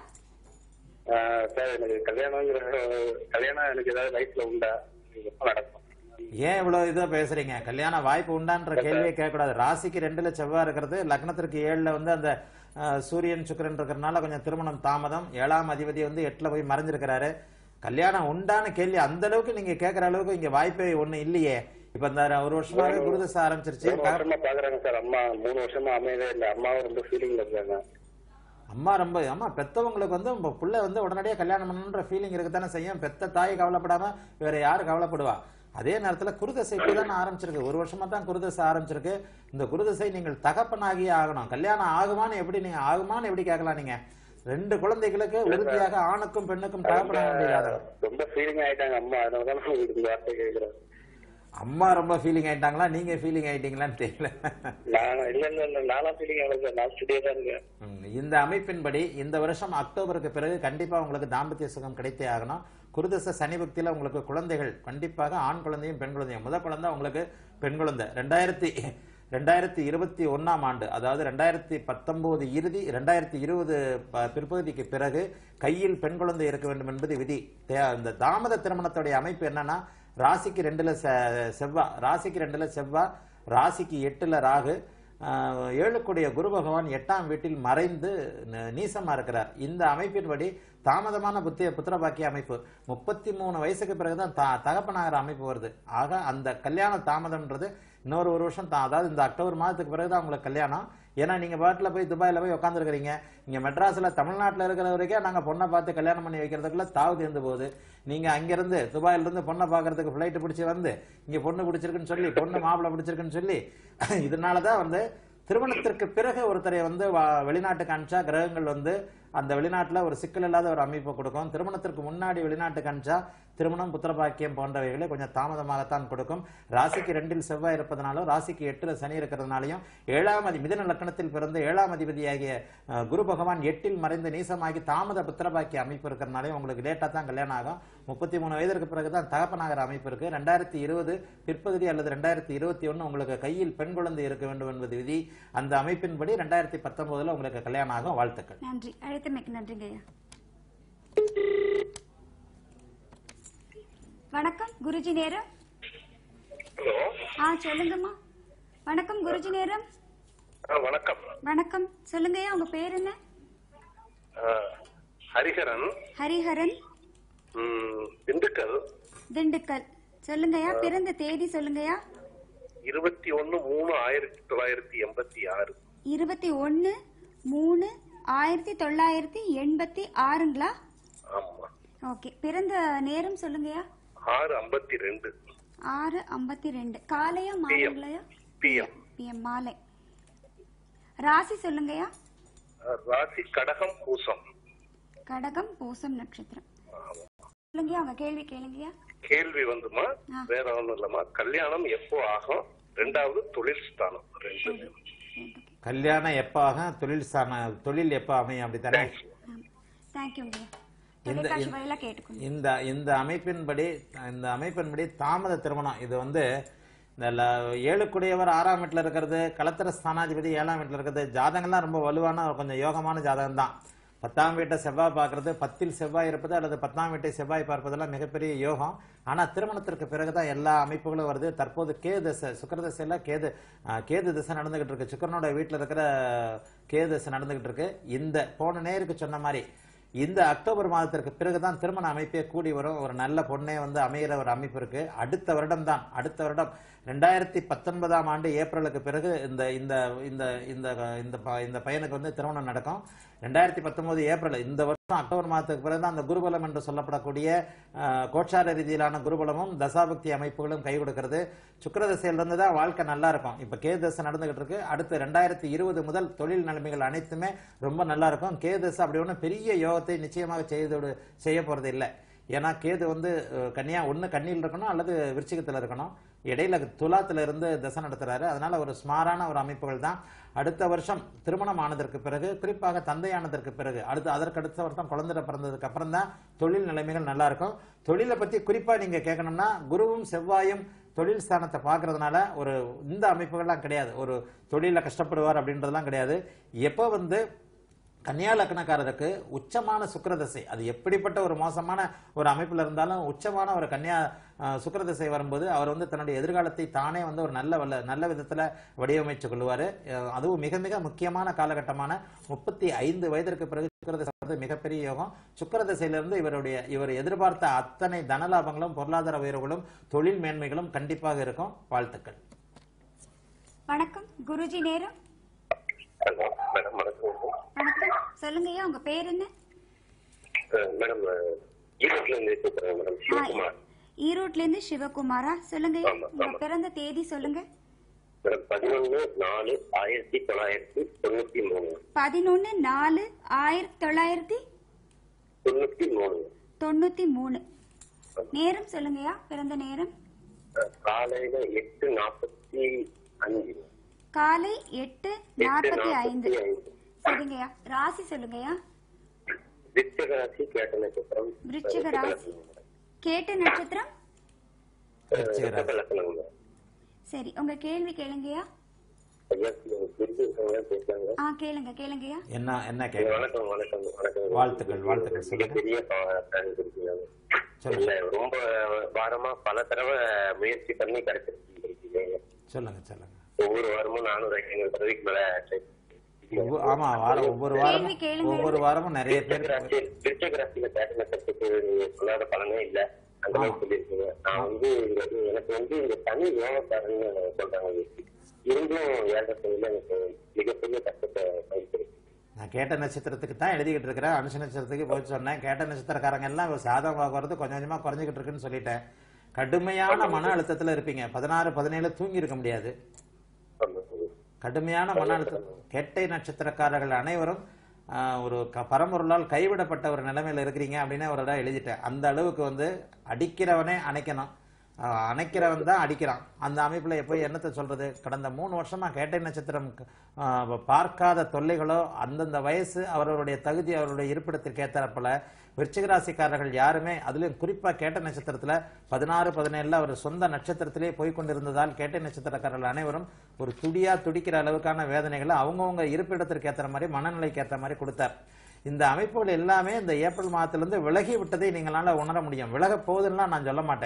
ஆஹ் சார் எனக்கு கல்யாணங்கிற கல்யாணம் எனக்கு ஏதாவது லைஃப்ல உண்டா இது எப்ப நடக்கும்
ஏன் இவ்வளவு இதா பேசுறீங்க கல்யாண வாய்ப்பு உண்டான்ற கேள்வியே கேட்கக்கூடாது ராசிக்கு ரெண்டுல செவ்வாய் இருக்கிறது லக்னத்திற்கு ஏழுல வந்து அந்த அஹ், சூரியன் சுக்கிரன் இருக்கிறதுனால கொஞ்சம் திருமணம் தாமதம் ஏழாம் அதிபதி வந்து எட்டுல போய் மறைஞ்சிருக்கிறாரு கல்யாணம் உண்டான கேள்வி அந்த அளவுக்கு நீங்க கேட்கற அளவுக்கு இங்க வாய்ப்பே ஒண்ணு இல்லையே இப்ப இந்த ஒரு வருஷமாவே குருதசை ஆரம்பிச்சிருச்சு
மூணு வருஷமா பாக்குறாங்க சார் அம்மா மூணு வருஷமா அமையவே இல்லை அம்மாவும் ரொம்ப ஃபீலிங்ல இருக்காங்க
அம்மா ரொம்ப அம்மா பெத்தவங்களுக்கு வந்து உங்க புள்ள வந்து உடனடியாக கல்யாணம் பண்ணணுன்ற ஃபீலிங் இருக்கத்தானே செய்யும் பெத்த தாய் கவலைப்படாம வேற யாரு கவலைப்படுவா அதே நேரத்துல குருதசை இப்பதானே ஆரம்பிச்சிருக்கு ஒரு வருஷமா தான் குருதசை ஆரம்பிச்சிருக்கு இந்த குருதசை நீங்கள் தகப்பனாகியே ஆகணும் கல்யாணம் ஆகுமான்னு எப்படி நீங்க ஆகுமான்னு எப்படி கேட்கலாம் நீங்க ரெண்டு குழந்தைகளுக்கு உறுதியாக ஆணுக்கும் பெண்ணுக்கும் தகப்பனாக வேண்டிய ஜாதகம்.
ரொம்ப ஃபீலிங் ஆயிட்டாங்க அம்மா அதனாலதான் நான் உங்களுக்கு இந்த வார்த்தை கேட்கிறேன்
அம்மா ரொம்ப ஃபீலிங் ஆயிட்டாங்களா நீங்க ஃபீலிங் ஆயிட்டீங்களான்னு தெரியல
நான் இல்ல இல்ல இல்ல நானா ஃபீலிங் ஆகல சார் நான் ஸ்டுடியோ தான் இருக்கேன்
ம், இந்த அமைப்பின்படி இந்த வருஷம் அக்டோபருக்கு பிறகு கண்டிப்பா உங்களுக்கு தாம்பத்திய சுகம் கிடைத்தே ஆகணும் குருதச சனி பக்தியில உங்களுக்கு குழந்தைகள் கண்டிப்பாக ஆண் குழந்தையும் பெண் குழந்தையும் முத குழந்தை உங்களுக்கு பெண் குழந்தை ரெண்டாயிரத்தி ரெண்டாயிரத்தி இருபத்தி ஒண்ணாம் ஆண்டு அதாவது ரெண்டாயிரத்தி பத்தொன்பது இறுதி ரெண்டாயிரத்தி இருபது ப- பிற்பகுதிக்கு பிறகு கையில் பெண் குழந்தை இருக்க வேண்டும் என்பது விதி தே- இந்த தாமத திருமணத்துடைய அமைப்பு என்னன்னா ராசிக்கு ரெண்டுல செ- செவ்வா ராசிக்கு ரெண்டுல செவ்வா ராசிக்கு எட்டுல ராகு ஆஹ், ஏழுக்குடைய குரு பகவான் எட்டாம் வீட்டில் மறைந்து ந- நீசமா இருக்கிறார் இந்த அமைப்பின்படி தாமதமான புத்திய புத்திரபாக்கிய அமைப்பு முப்பத்தி மூணு வயசுக்கு பிறகுதான் த தகப்பனாகிற அமைப்பு வருது ஆக அந்த கல்யாண தாமதம்ன்றது இன்னொரு ஒரு வருஷம் தான் அதாவது இந்த அக்டோபர் மாதத்துக்கு பிறகுதான் உங்களுக்கு கல்யாணம் ஏன்னா நீங்க பாட்டில் போய் துபாயில போய் உட்காந்துருக்கிறீங்க இங்க மெட்ராஸ்ல தமிழ்நாட்டுல இருக்கிற வரைக்கும் நாங்க பொண்ணை பார்த்து கல்யாணம் பண்ணி வைக்கிறதுக்குள்ள தாவு தீர்ந்து போகுது நீங்க அங்கிருந்து துபாயில இருந்து பொண்ணை பார்க்கறதுக்கு ஃபிளைட் பிடிச்சி வந்து இங்க பொண்ணு பிடிச்சிருக்குன்னு சொல்லி பொண்ணு மாப்பிள்ளை பிடிச்சிருக்குன்னு சொல்லி இதனாலதான் வந்து திருமணத்திற்கு பிறகு ஒருத்தரை வந்து வா- வெளிநாட்டுக்கு அனுப்பிச்சா கிரகங்கள் வந்து அந்த வெளிநாட்டுல ஒரு சிக்கல் இல்லாத ஒரு அமைப்பை கொடுக்கும் திருமணத்திற்கு முன்னாடி வெளிநாட்டுக்கு அனுப்பிச்சா திருமணம் புத்திரபாக்கியம் போன்றவைகளை கொஞ்சம் தாமதமாகத்தான் கொடுக்கும் ராசிக்கு ரெண்டில் செவ்வாய் இருப்பதனாலும் ராசிக்கு எட்டுல சனி இருக்கிறதுனாலையும் ஏழாம் அதி மிதன லக்கணத்தில் பிறந்த ஏழாம் அதிபதியாகிய அஹ், குரு பகவான் எட்டில் மறைந்து நீசமாகி தாமத புத்திரபாக்கிய அமைப்பு இருக்கிறதுனாலையும் உங்களுக்கு லேட்டா தான் கல்யாணம் ஆகும் முப்பத்தி மூணு வயதிற்கு பிறகுதான் தகப்பனாகிற அமைப்பு இருக்கு ரெண்டாயிரத்தி இருபது பிற்பகுதி அல்லது ரெண்டாயிரத்தி இருபத்தி ஒண்ணு உங்களுக்கு கையில் பெண் குழந்தை இருக்க வேண்டும் என்பது விதி அந்த அமைப்பின்படி ரெண்டாயிரத்தி பத்தொன்பதுல உங்களுக்கு கல்யாணம் ஆகும் வாழ்த்துக்கள்
நன்றி அழைத்தமைக்கு நன்றிங்க ஐயா வணக்கம் குருஜி நேரம்
ஹலோ
ஆ சொல்லுங்கம்மா வணக்கம் குருஜி நேரம்
வணக்கம்
வணக்கம் சொல்லுங்கய்யா உங்க பேர் என்ன
ஹரிஹரன்
ஹரிஹரன்
திண்டுக்கல்
திண்டுக்கல் சொல்லுங்கய்யா பிறந்த தேதி சொல்லுங்கய்யா
இருபத்தி ஒண்ணு மூணு ஆயிரத்தி தொள்ளாயிரத்தி எண்பத்தி ஆறு
இருபத்தி ஒன்று மூணு ஆயிரத்தி தொள்ளாயிரத்தி எண்பத்தி ஆறுங்களா
ஆமா
ஓகே பிறந்த நேரம் சொல்லுங்கய்யா
ஆறு ஐம்பத்தி ரெண்டு
ஆறு ஐம்பத்தி ரெண்டு காலையா மாலைங்களையா
பிஎம்
பிஎம் மாலை ராசி சொல்லுங்கய்யா
ராசி கடகம் பூசம்
கடகம் பூசம் நட்சத்திரம் சொல்லுங்கய்யா அவங்க கேள்வி கேளுங்கய்யா
கேள்வி வந்துமா
ஆ.
வேற ஒண்ணும் இல்லம்மா கல்யாணம் எப்போ ஆகும் ரெண்டாவது தொழில் ஸ்தானம் ரெண்டு
கல்யாணம் எப்போ ஆகும் தொழில் சாண தொழில் எப்போ அமையும் அப்படித்தானே
தேங்க்யூங்கய்யா
இந்த-
தொலைக்காட்சி வாயிலா கேட்டுக்கோங்க
இந்த இந்த அமைப்பின்படி இந்த அமைப்பின்படி தாமத திருமணம் இது வந்து இந்த ல- ஏழுக்குடையவர் ஆறாம் வீட்டில் இருக்கிறது கலத்திர ஸ்தானாதிபதி ஏழாம் வீட்டில் இருக்கிறது ஜாதகம்லாம் ரொம்ப வலுவான கொஞ்சம் யோகமான ஜாதகம் தான் பத்தாம் வீட்டை செவ்வாய் பார்க்கறது பத்தில் செவ்வாய் இருப்பது அல்லது பத்தாம் வீட்டை செவ்வாய் பார்ப்பதெல்லாம் மிகப்பெரிய யோகம் ஆனால் திருமணத்திற்கு பிறகுதான் எல்லா அமைப்புகளும் வருது தற்போது கேது தசை சுக்கர தசையில் கேது ஆ, கேது திசை நடந்துகிட்டு இருக்கு சுக்கரனோட வீட்டில் இருக்கிற கேது தசை நடந்துகிட்டு இருக்கு இந்த போன நேருக்கு சொன்ன மாதிரி இந்த அக்டோபர் மாதத்திற்கு பிறகுதான் திருமண அமைப்பே கூடி வரும் ஒரு நல்ல பொண்ணே வந்து அமைகிற ஒரு அமைப்பு இருக்கு அடுத்த வருடம் தான் அடுத்த வருடம் ரெண்டாயிரத்தி பத்தொன்பதாம் ஆண்டு ஏப்ரலுக்கு பிறகு இந்த இந்த இந்த இந்த இந்த ப- இந்த பையனுக்கு வந்து திருமணம் நடக்கும் ரெண்டாயிரத்தி பத்தொன்பது ஏப்ரல் இந்த வருஷம் அக்டோபர் மாதத்துக்கு பிறகு தான் அந்த குருபலம் என்று சொல்லப்படக்கூடிய அஹ், கோட்சார ரீதியிலான குருபலமும் தசாபக்தி அமைப்புகளும் கை கொடுக்கிறது சுக்கரதசையிலிருந்து தான் வாழ்க்கை நல்லா இருக்கும் இப்ப கே தசை நடந்துகிட்டு இருக்கு அடுத்து ரெண்டாயிரத்தி இருபது முதல் தொழில் நிலைமைகள் அனைத்துமே ரொம்ப நல்லா இருக்கும் கே தசை அப்படி ஒன்றும் பெரிய யோகத்தை நிச்சயமாக செய்து செய்ய போறது இல்லை ஏன்னா கேது வந்து அஹ், கன்னியா ஒன்று கண்ணியில் இருக்கணும் அல்லது விருச்சிகத்தில் இருக்கணும் இடையில துலாத்துல இருந்து தசை நடத்துறாரு அதனால ஒரு ஸ்மாரான ஒரு அமைப்புகள் தான் அடுத்த வருஷம் திருமணம் ஆனதற்கு பிறகு குறிப்பாக தந்தையானதற்கு பிறகு அடுத்து அதற்கு அடுத்த வருஷம் குழந்தை பிறந்ததுக்கு அப்புறம் தான் தொழில் நிலைமைகள் நல்லா இருக்கும் தொழிலை பத்தி குறிப்பா நீங்க கேட்கணும்னா குருவும் செவ்வாயும் தொழில் ஸ்தானத்தை பார்க்கறதுனால ஒரு இந்த அமைப்புகள்லாம் கிடையாது ஒரு தொழில கஷ்டப்படுவார் அப்படின்றதெல்லாம் கிடையாது எப்போ வந்து கன்னியா லக்னக்காரருக்கு உச்சமான சுக்கிரதசை அது எப்படிப்பட்ட ஒரு மோசமான ஒரு அமைப்பில் இருந்தாலும் உச்சமான ஒரு கன்னியா அஹ், சுக்கிரதசை வரும்போது அவர் வந்து தன்னுடைய எதிர்காலத்தை தானே வந்து ஒரு நல்ல வல்ல நல்ல விதத்தில் வடிவமைச்சு கொள்வார் அதுவும் மிக மிக முக்கியமான காலகட்டமான முப்பத்தி ஐந்து வயதிற்கு பிறகு சுக்கிரதசை வந்து மிகப்பெரிய யோகம் சுக்கிரதசையிலிருந்து இவருடைய இவர் எதிர்பார்த்த அத்தனை தனலாபங்களும் பொருளாதார உயர்வுகளும் தொழில் மேன்மைகளும் கண்டிப்பாக இருக்கும் வாழ்த்துக்கள்
வணக்கம் குருஜி நேரம்
ஹலோ மேடம் வணக்கம்
வணக்கம் சொல்லுங்கய்யா உங்க பேர் என்ன
அஹ் மேடம் அஹ், ஈரோட்ல இருந்து பேசுறேன் மேடம் சிவகுமார்
ஈரோட்ல இருந்து சிவகுமாரா சொல்லுங்கய்யா
ஆமா,
உங்க
ஆமா.
பிறந்த தேதி சொல்லுங்க
மேடம் பதினொன்னு நாலு ஆயிரத்தி தொள்ளாயிரத்தி தொண்ணூத்தி மூணு
பதினொன்னு நாலு ஆயிரத்தி தொள்ளாயிரத்தி
தொண்ணூத்தி மூணு
தொண்ணூத்தி மூணு நேரம் சொல்லுங்கய்யா பிறந்த நேரம்
அஹ், காலையில எட்டு நாற்பத்தி அஞ்சு
காலை எட்டு
எட்டு
நாற்பத்தி ஐந்து
நாற்பத்தி ஐந்து
சரிங்கய்யா ராசி சொல்லுங்கய்யா
விருச்சக ராசி கேட்ட நட்சத்திரம்
விருச்சிக ராசி கேட்ட நட்சத்திரம்
விருச்சிக ராசி.
லக்னம் மேடம்.
சரி உங்க கேள்வி கேளுங்கய்யா
ஐயா நீங்க புரிஞ்சு இருக்கவங்க பேசுறாங்க
ஆ கேளுங்க கேளுங்கய்யா
என்ன என்ன கேட்க
வணக்கம் வணக்கம் வணக்கம்
வாழ்த்துக்கள், வாழ்த்துக்கள் சொல்லுங்க.
மிகப்பெரிய பயன் கொடுத்தீங்க
சொல்லுங்க.
இல்ல ரொம்ப வாரமா பல தடவை முயற்சி பண்ணி கிடைச்சிருக்கீங்க
சொல்லுங்க சொல்லுங்க
ஒவ்வொரு வாரமும் நானூறு ஐநூறு தடவைக்கு மேல try
ஒவ்வொரு- ஆமா வாரம் ஒவ்வொரு வாரமும்
கேள்வி கேளுங்க.
ஒவ்வொரு வாரமும் நிறைய பேர்
விருச்சக ராசி விருச்சக ராசியில பேட்டை நட்சத்திரத்துக்கு நீங்க சொல்லாத பலனே இல்ல அந்த மாதிரி சொல்லியிருக்கீங்க நான் வந்து இங்க- எனக்கு வந்து இந்த தனி யோகக்காரன்னு சொல்றாங்க இருந்தும் ஏழரை சனியில எனக்கு மிகப்பெரிய கஷ்டத்தை பயிர்த்திருக்கு
நான் கேட்ட நட்சத்திரத்துக்கு தான் எழுதிக்கிட்டு இருக்கிறேன் அனுஷ நட்சத்திரத்துக்கு போய் சொன்னேன் கேட்ட நட்சத்திரக்காரங்க எல்லாம் சாதகமாக வரது கொஞ்சம் கொஞ்சமா குறைஞ்சிக்கிட்டு இருக்குன்னு சொல்லிட்டேன் கடுமையான மன அழுத்தத்துல இருப்பீங்க பதினாறு பதினேழு தூங்கி இருக்க முடியாது
ஆமா.
கடுமையான மன அழுத்தம் கெட்டை நட்சத்திரக்காரர்கள் அனைவரும் ஆஹ், ஒரு க பரம்பொருளால் கைவிடப்பட்ட ஒரு நிலைமையில இருக்கிறீங்க அப்படின்னு ஒரு இடம் எழுதிட்டேன் அந்த அளவுக்கு வந்து அடிக்கிறவனே அணைக்கணும் ஆஹ், அணைக்கிறவன் தான் அடிக்கிறான் அந்த அமைப்புல போய் என்னத்தை சொல்றது கடந்த மூணு வருஷமா கேட்டை நட்சத்திரம் ஆஹ், பார்க்காத தொல்லைகளோ அந்தந்த வயசு அவர்களுடைய தகுதி அவருடைய இருப்பிடத்திற்கு ஏத்தரப்பல விருச்சிக ராசிக்காரர்கள் யாருமே அதுலயும் குறிப்பா கேட்ட நட்சத்திரத்துல பதினாறு பதினேழுல அவர் சொந்த நட்சத்திரத்திலே போய் கொண்டிருந்ததால் கேட்டை நட்சத்திரக்காரர்கள் அனைவரும் ஒரு துடியா துடிக்கிற அளவுக்கான வேதனைகளை அவங்கவுங்க இருப்பிடத்திற்கு ஏற்ற மாதிரி மனநிலைக்கு ஏற்ற மாதிரி கொடுத்தார் இந்த அமைப்புகள் எல்லாமே இந்த ஏப்ரல் மாதத்திலிருந்து விலகி விட்டதை நீங்களால உணர முடியும் விலக போகுதுன்னா நான் சொல்ல மாட்டேன்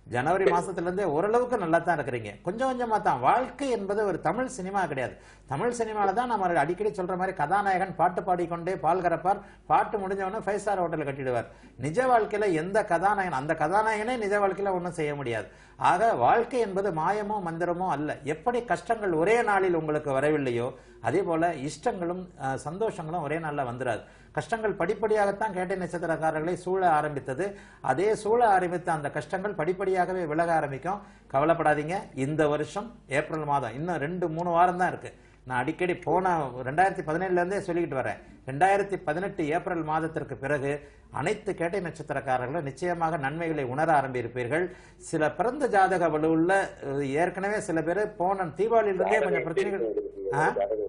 ஜனவரி மாசத்துல இருந்தே ஓரளவுக்கு நல்லா தான் இருக்கிறீங்க கொஞ்சம் கொஞ்சமா தான் வாழ்க்கை என்பது ஒரு தமிழ் சினிமா கிடையாது தமிழ் சினிமால தான் நம்ம அடிக்கடி சொல்ற மாதிரி கதாநாயகன் பாட்டு பாடிக்கொண்டே பால் கறப்பார் பாட்டு முடிஞ்சவொடனே ஃபைவ் ஸ்டார் ஹோட்டல் கட்டிடுவார் நிஜ வாழ்க்கையில எந்த கதாநாயகன் அந்த கதாநாயகனே நிஜ வாழ்க்கையில ஒன்றும் செய்ய முடியாது ஆக வாழ்க்கை என்பது மாயமோ மந்திரமோ அல்ல எப்படி கஷ்டங்கள் ஒரே நாளில் உங்களுக்கு வரவில்லையோ அதே போல இஷ்டங்களும் அஹ், சந்தோஷங்களும் ஒரே நாள்ல வந்துராது கஷ்டங்கள் படிப்படியாகத்தான் கேட்டை நட்சத்திரக்காரர்களை சூழ ஆரம்பித்தது அதே சூழ ஆரம்பித்த அந்த கஷ்டங்கள் படிப்படியாகவே விலக ஆரம்பிக்கும் கவலைப்படாதீங்க இந்த வருஷம் ஏப்ரல் மாதம் இன்னும் ரெண்டு மூணு வாரம் தான் இருக்கு நான் அடிக்கடி போன ரெண்டாயிரத்தி பதினேழுல இருந்தே சொல்லிக்கிட்டு வரேன் ரெண்டாயிரத்தி பதினெட்டு ஏப்ரல் மாதத்திற்கு பிறகு அனைத்து கேட்டை நட்சத்திரக்காரர்களும் நிச்சயமாக நன்மைகளை உணர ஆரம்பியிருப்பீர்கள் சில பிறந்த ஜாதக வலுவுள்ள அஹ், ஏற்கனவே சில பேர் போன தீபாவளியிலிருந்தே கொஞ்சம் பிரச்சனைகள் ஆ?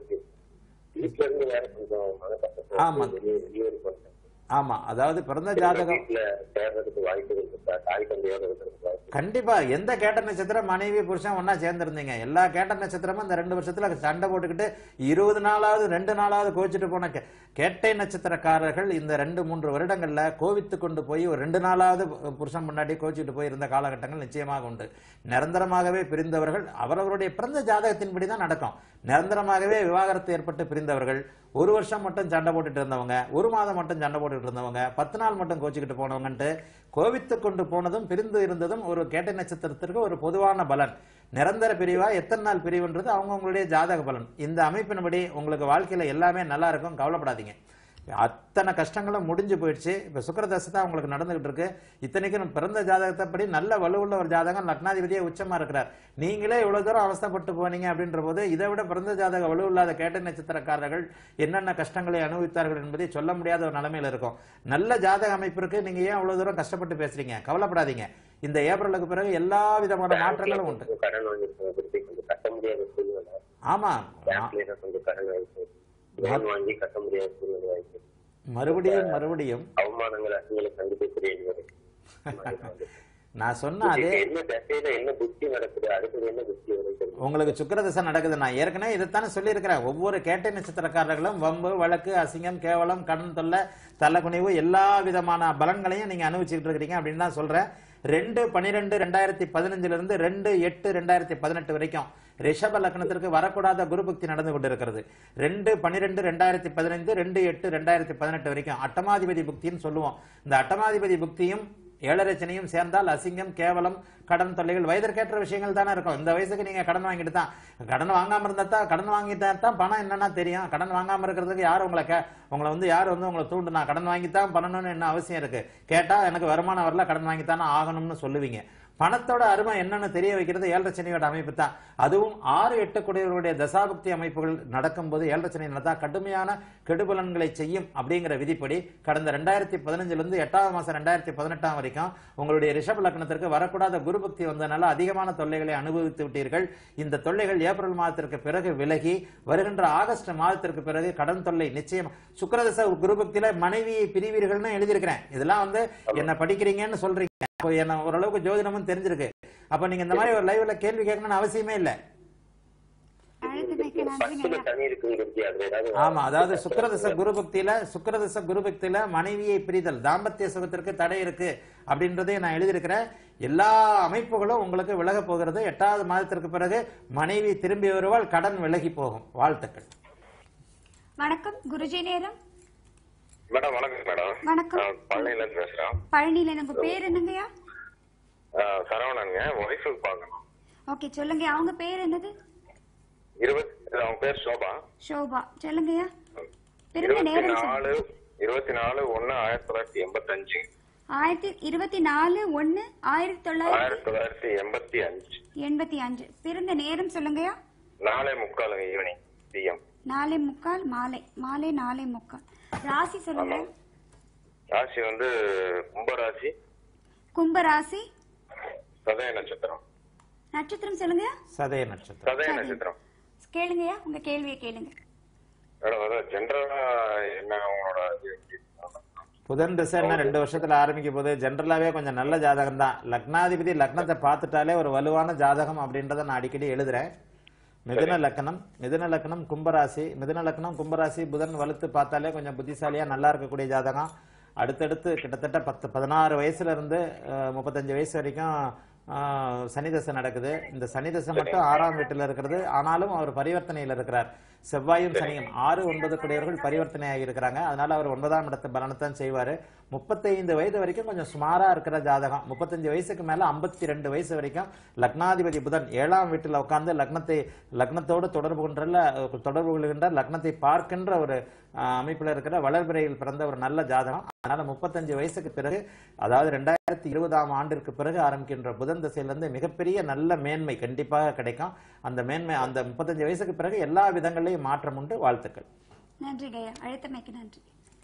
வீட்டுல இருந்து வேற கொஞ்சம் மனக்கஷ்டம்
ஆமா.
வெளியே வெளியூர் போறேன்
ஆமா அதாவது பிறந்த ஜாதகம்
வீட்டுல சேர்றதுக்கு வாய்ப்பு இருக்கு சார் தாய் தந்தையோட இருக்கிறதுக்கு வாய்ப்பு
கண்டிப்பா எந்த கேட்ட நட்சத்திரம் மனைவி புருஷன் ஒண்ணா சேர்ந்திருந்தீங்க எல்லா கேட்ட நட்சத்திரமும் இந்த ரெண்டு வருஷத்துல சண்டை போட்டுக்கிட்டு இருபது நாளாவது ரெண்டு நாளாவது கோச்சிட்டு போன கே- கேட்டை நட்சத்திரக்காரர்கள் இந்த ரெண்டு மூன்று வருடங்கள்ல கோவித்து கொண்டு போய் ஒரு ரெண்டு நாளாவது புருஷன் முன்னாடி கோச்சிட்டு போய் இருந்த காலகட்டங்கள் நிச்சயமாக உண்டு நிரந்தரமாகவே பிரிந்தவர்கள் அவரவருடைய பிறந்த ஜாதகத்தின்படி தான் நடக்கும் நிரந்தரமாகவே விவாகரத்து ஏற்பட்டு பிரிந்தவர்கள் ஒரு வருஷம் மட்டும் சண்டை போட்டுட்டு இருந்தவங்க ஒரு மாதம் மட்டும் சண்டை போட்டுட்டு இருந்தவங்க பத்து நாள் மட்டும் கோச்சிக்கிட்டு போனவங்கன்ட்டு கோவித்து கொண்டு போனதும் பிரிந்து இருந்ததும் ஒரு கேட்டை நட்சத்திரத்திற்கு ஒரு பொதுவான பலன் நிரந்தர பிரிவா எத்தனை நாள் பிரிவுன்றது அவங்கவுங்களுடைய ஜாதக பலன் இந்த அமைப்பின்படி உங்களுக்கு வாழ்க்கையில எல்லாமே நல்லா இருக்கும் கவலைப்படாதீங்க அத்தனை கஷ்டங்களும் முடிஞ்சு போயிடுச்சு இப்ப சுக்கரதசை தான் உங்களுக்கு நடந்துகிட்டு இருக்கு இத்தனைக்கும் நம்ம பிறந்த ஜாதகத்தைப்படி நல்ல வலுவுள்ள ஒரு ஜாதகம் லக்னாதிபதியே உச்சமா இருக்கிறார் நீங்களே இவ்வளவு தூரம் அவஸ்தைப்பட்டு போனீங்க அப்படின்ற போது இதை விட பிறந்த ஜாதக வலுவில்லாத கேட்ட நட்சத்திரக்காரர்கள் என்னென்ன கஷ்டங்களை அனுபவித்தார்கள் என்பதை சொல்ல முடியாத ஒரு நிலைமையில இருக்கும் நல்ல ஜாதக அமைப்பிற்கு நீங்க ஏன் அவ்வளவு தூரம் கஷ்டப்பட்டு பேசுறீங்க கவலைப்படாதீங்க இந்த ஏப்ரலுக்கு பிறகு எல்லா விதமான மாற்றங்களும் உண்டு
கொஞ்சம் கடன் வாங்கிருக்கேன் திருப்பி கொஞ்சம் கட்ட முடியாத சூழ்நிலை
ஆமா
பேங்க்ல ஏதோ கொஞ்சம் கடன் ஆயிடுச்சு லோன் வாங்கி கட்ட முடியாத சூழ்நிலை ஆயிடுச்சு
மறுபடியும் மறுபடியும்
அவமானங்கள் அசிங்களை சந்திக்கக்கூடிய ஒரு
நான் சொன்ன அதே
இதுக்கு என்ன தசையில என்ன புத்தி நடக்குது அடுத்தது என்ன புத்தி வருது
உங்களுக்கு சுக்கிரதசை நடக்குது நான் ஏற்கனவே இதைத்தானே சொல்லியிருக்கிறேன் ஒவ்வொரு கேட்டை நட்சத்திரக்காரர்களும் வம்பு வழக்கு அசிங்கம் கேவலம் கடன் தொல்லை தலைக்குனிவு எல்லா விதமான பலன்களையும் நீங்க அனுபவிச்சுட்டு இருக்கிறீங்க அப்படின்னு தான் சொல்றேன் ரெண்டு பனிரெண்டு ரெண்டாயிரத்தி பதினஞ்சுல இருந்து ரெண்டு எட்டு ரெண்டாயிரத்தி பதினெட்டு வரைக்கும் ரிஷப லக்னத்திற்கு வரக்கூடாத குரு பக்தி நடந்து கொண்டிருக்கிறது ரெண்டு பனிரெண்டு ரெண்டாயிரத்தி பதினைந்து ரெண்டு எட்டு ரெண்டாயிரத்தி பதினெட்டு வரைக்கும் அட்டமாதிபதி புக்தின்னு சொல்லுவோம் இந்த அட்டமாதிபதி புக்தியும் ஏழரச்சனையும் சேர்ந்தால் அசிங்கம் கேவலம் கடன் தொல்லைகள் வயதிற்கேற்ற விஷயங்கள் தானே இருக்கும் இந்த வயசுக்கு நீங்க கடன் வாங்கிட்டு தான் கடன் வாங்காம இருந்தா தான் கடன் வாங்கிட்டா தான் பணம் என்னன்னா தெரியும் கடன் வாங்காம இருக்கிறதுக்கு யார் உங்களை கே உங்களை வந்து யார் வந்து உங்களை தூண்டுனா கடன் வாங்கித்தான் பண்ணணும்னு என்ன அவசியம் இருக்கு கேட்டா எனக்கு வருமானம் வரல கடன் வாங்கித்தானே ஆகணும்னு சொல்லுவீங்க பணத்தோட அருமை என்னன்னு தெரிய வைக்கிறது ஏழரை சனியோட அமைப்பு தான் அதுவும் ஆறு எட்டு குடியவர்களுடைய தசாபக்தி அமைப்புகள் நடக்கும்போது ஏழரை சனி நடந்தா கடுமையான கெடுபலன்களை செய்யும் அப்படிங்கிற விதிப்படி கடந்த ரெண்டாயிரத்தி பதினஞ்சுல இருந்து எட்டாவது மாசம் ரெண்டாயிரத்தி பதினெட்டாம் வரைக்கும் உங்களுடைய ரிஷப லக்னத்திற்கு வரக்கூடாத குரு பக்தி வந்ததுனால அதிகமான தொல்லைகளை அனுபவித்து விட்டீர்கள் இந்த தொல்லைகள் ஏப்ரல் மாதத்திற்கு பிறகு விலகி வருகின்ற ஆகஸ்ட் மாதத்திற்கு பிறகு கடன் தொல்லை நிச்சயம் சுக்கிரதச குரு பக்தியில மனைவியை பிரிவீர்கள்னு எழுதியிருக்கிறேன் இதெல்லாம் வந்து என்ன படிக்கிறீங்கன்னு சொல்றீங்க அப்போ என்ன ஓரளவுக்கு ஜோதிடமும் தெரிஞ்சிருக்கு அப்ப நீங்க இந்த மாதிரி ஒரு லைவ்ல கேள்வி கேட்கணும்னு அவசியமே இல்லை
அழைத்தமைக்கு நன்றிங்க
பத்துல தனி இருக்குங்கிறது அதுல ஏதாவது
ஆமா அதாவது சுக்கிரதச குரு பக்தியில சுக்கிரதச குரு பக்தியில மனைவியை பிரிதல் தாம்பத்திய சுகத்திற்கு தடை இருக்கு அப்படின்றதை நான் எழுதியிருக்கிறேன் எல்லா அமைப்புகளும் உங்களுக்கு விலக போகிறது எட்டாவது மாதத்திற்கு பிறகு மனைவி திரும்பி வருவாள் கடன் விலகி போகும் வாழ்த்துக்கள்
வணக்கம் குருஜி நேரம்
மேடம் வணக்கம் மேடம்
வணக்கம்.
நான் பழனில இருந்து பேசுறேன்
பழனியில உங்க பேர் என்னங்கய்யா
ஆஹ் சரவணனுங்க ஒய்ஃபுக்கு பார்க்கணும்
ஓகே சொல்லுங்க அவங்க பேர் என்னது
இருபத்தி அவங்க பேர் சோபா
ஷோபா சொல்லுங்கய்யா பிறந்த
இருபத்தி
நேரம் சொல்லுங்க.
நாலு இருபத்தி நாலு ஒண்ணு ஆயிரத்தி தொள்ளாயிரத்தி எண்பத்தஞ்சு
ஆயிரத்தி இருபத்தி நாலு ஒன்னு ஆயிரத்தி தொள்ளாயிரத்தி
ஆயிரத்தி தொள்ளாயிரத்தி எண்பத்தி அஞ்சு
எண்பத்தி அஞ்சு பிறந்த நேரம் சொல்லுங்கய்யா
நாலே முக்காலுங்க ஈவினிங் பிஎம்
நாலே முக்கால் மாலை மாலை நாலே முக்கால் ராசி சொல்லுங்க
ராசி வந்து கும்பராசி
கும்ப ராசி
சதய நட்சத்திரம்
நட்சத்திரம் சொல்லுங்க
சதய நட்சத்திரம்
சதய நட்சத்திரம்
கேளுங்கய்யா உங்க கேள்வியை கேளுங்க
மேடம் அதான் ஜென்ரலா என்ன உங்களோட இது எப்படி?
புதன் திசை என்ன ரெண்டு வருஷத்துல ஆரம்பிக்க போது ஜென்ரலாவே கொஞ்சம் நல்ல ஜாதகம் தான் லக்னாதிபதி லக்னத்தை பார்த்துட்டாலே ஒரு வலுவான ஜாதகம் அப்படின்றத நான் அடிக்கடி எழுதுறேன் மிதுன லக்னம் மிதுன லக்னம் கும்பராசி மிதுன லக்னம் கும்பராசி புதன் வலுத்து பார்த்தாலே கொஞ்சம் புத்திசாலியா நல்லா இருக்கக்கூடிய ஜாதகம் அடுத்தடுத்து கிட்டத்தட்ட பத்து பதினாறு வயசுல இருந்து அஹ், முப்பத்தஞ்சு வயசு வரைக்கும் ஆஹ், சனி தசை நடக்குது இந்த சனி தசை மட்டும் ஆறாம் வீட்டில் இருக்கிறது ஆனாலும் அவர் பரிவர்த்தனையில் இருக்கிறார் செவ்வாயும் சனியும் ஆறு ஒன்பது குடையவர்கள் பரிவர்த்தனையாகி இருக்கிறாங்க அதனால அவர் ஒன்பதாம் இடத்து பலனைத்தான் செய்வாரு முப்பத்தைந்து வயது வரைக்கும் கொஞ்சம் சுமாரா இருக்கிற ஜாதகம் முப்பத்தஞ்சு வயசுக்கு மேல ஐம்பத்தி ரெண்டு வயசு வரைக்கும் லக்னாதிபதி புதன் ஏழாம் வீட்டில் உட்கார்ந்து லக்னத்தை லக்னத்தோடு தொடர்பு கொண்டுள்ள தொடர்பு கொள்கின்ற லக்னத்தை பார்க்கின்ற ஒரு ஆஹ், அமைப்புல இருக்கிற வளர்பிறையில் பிறந்த ஒரு நல்ல ஜாதகம் அதனால முப்பத்தஞ்சு வயசுக்கு பிறகு அதாவது ரெண்டாயிரத்தி இருபதாம் ஆண்டிற்கு பிறகு ஆரம்பிக்கின்ற புதன் திசையிலிருந்து மிகப்பெரிய நல்ல மேன்மை கண்டிப்பாக கிடைக்கும் அந்த மேன்மை அந்த முப்பத்தஞ்சு வயசுக்கு பிறகு எல்லா விதங்களையும் மாற்றம் உண்டு வாழ்த்துக்கள்
நன்றி ஐயா அழைத்தமைக்கு நன்றி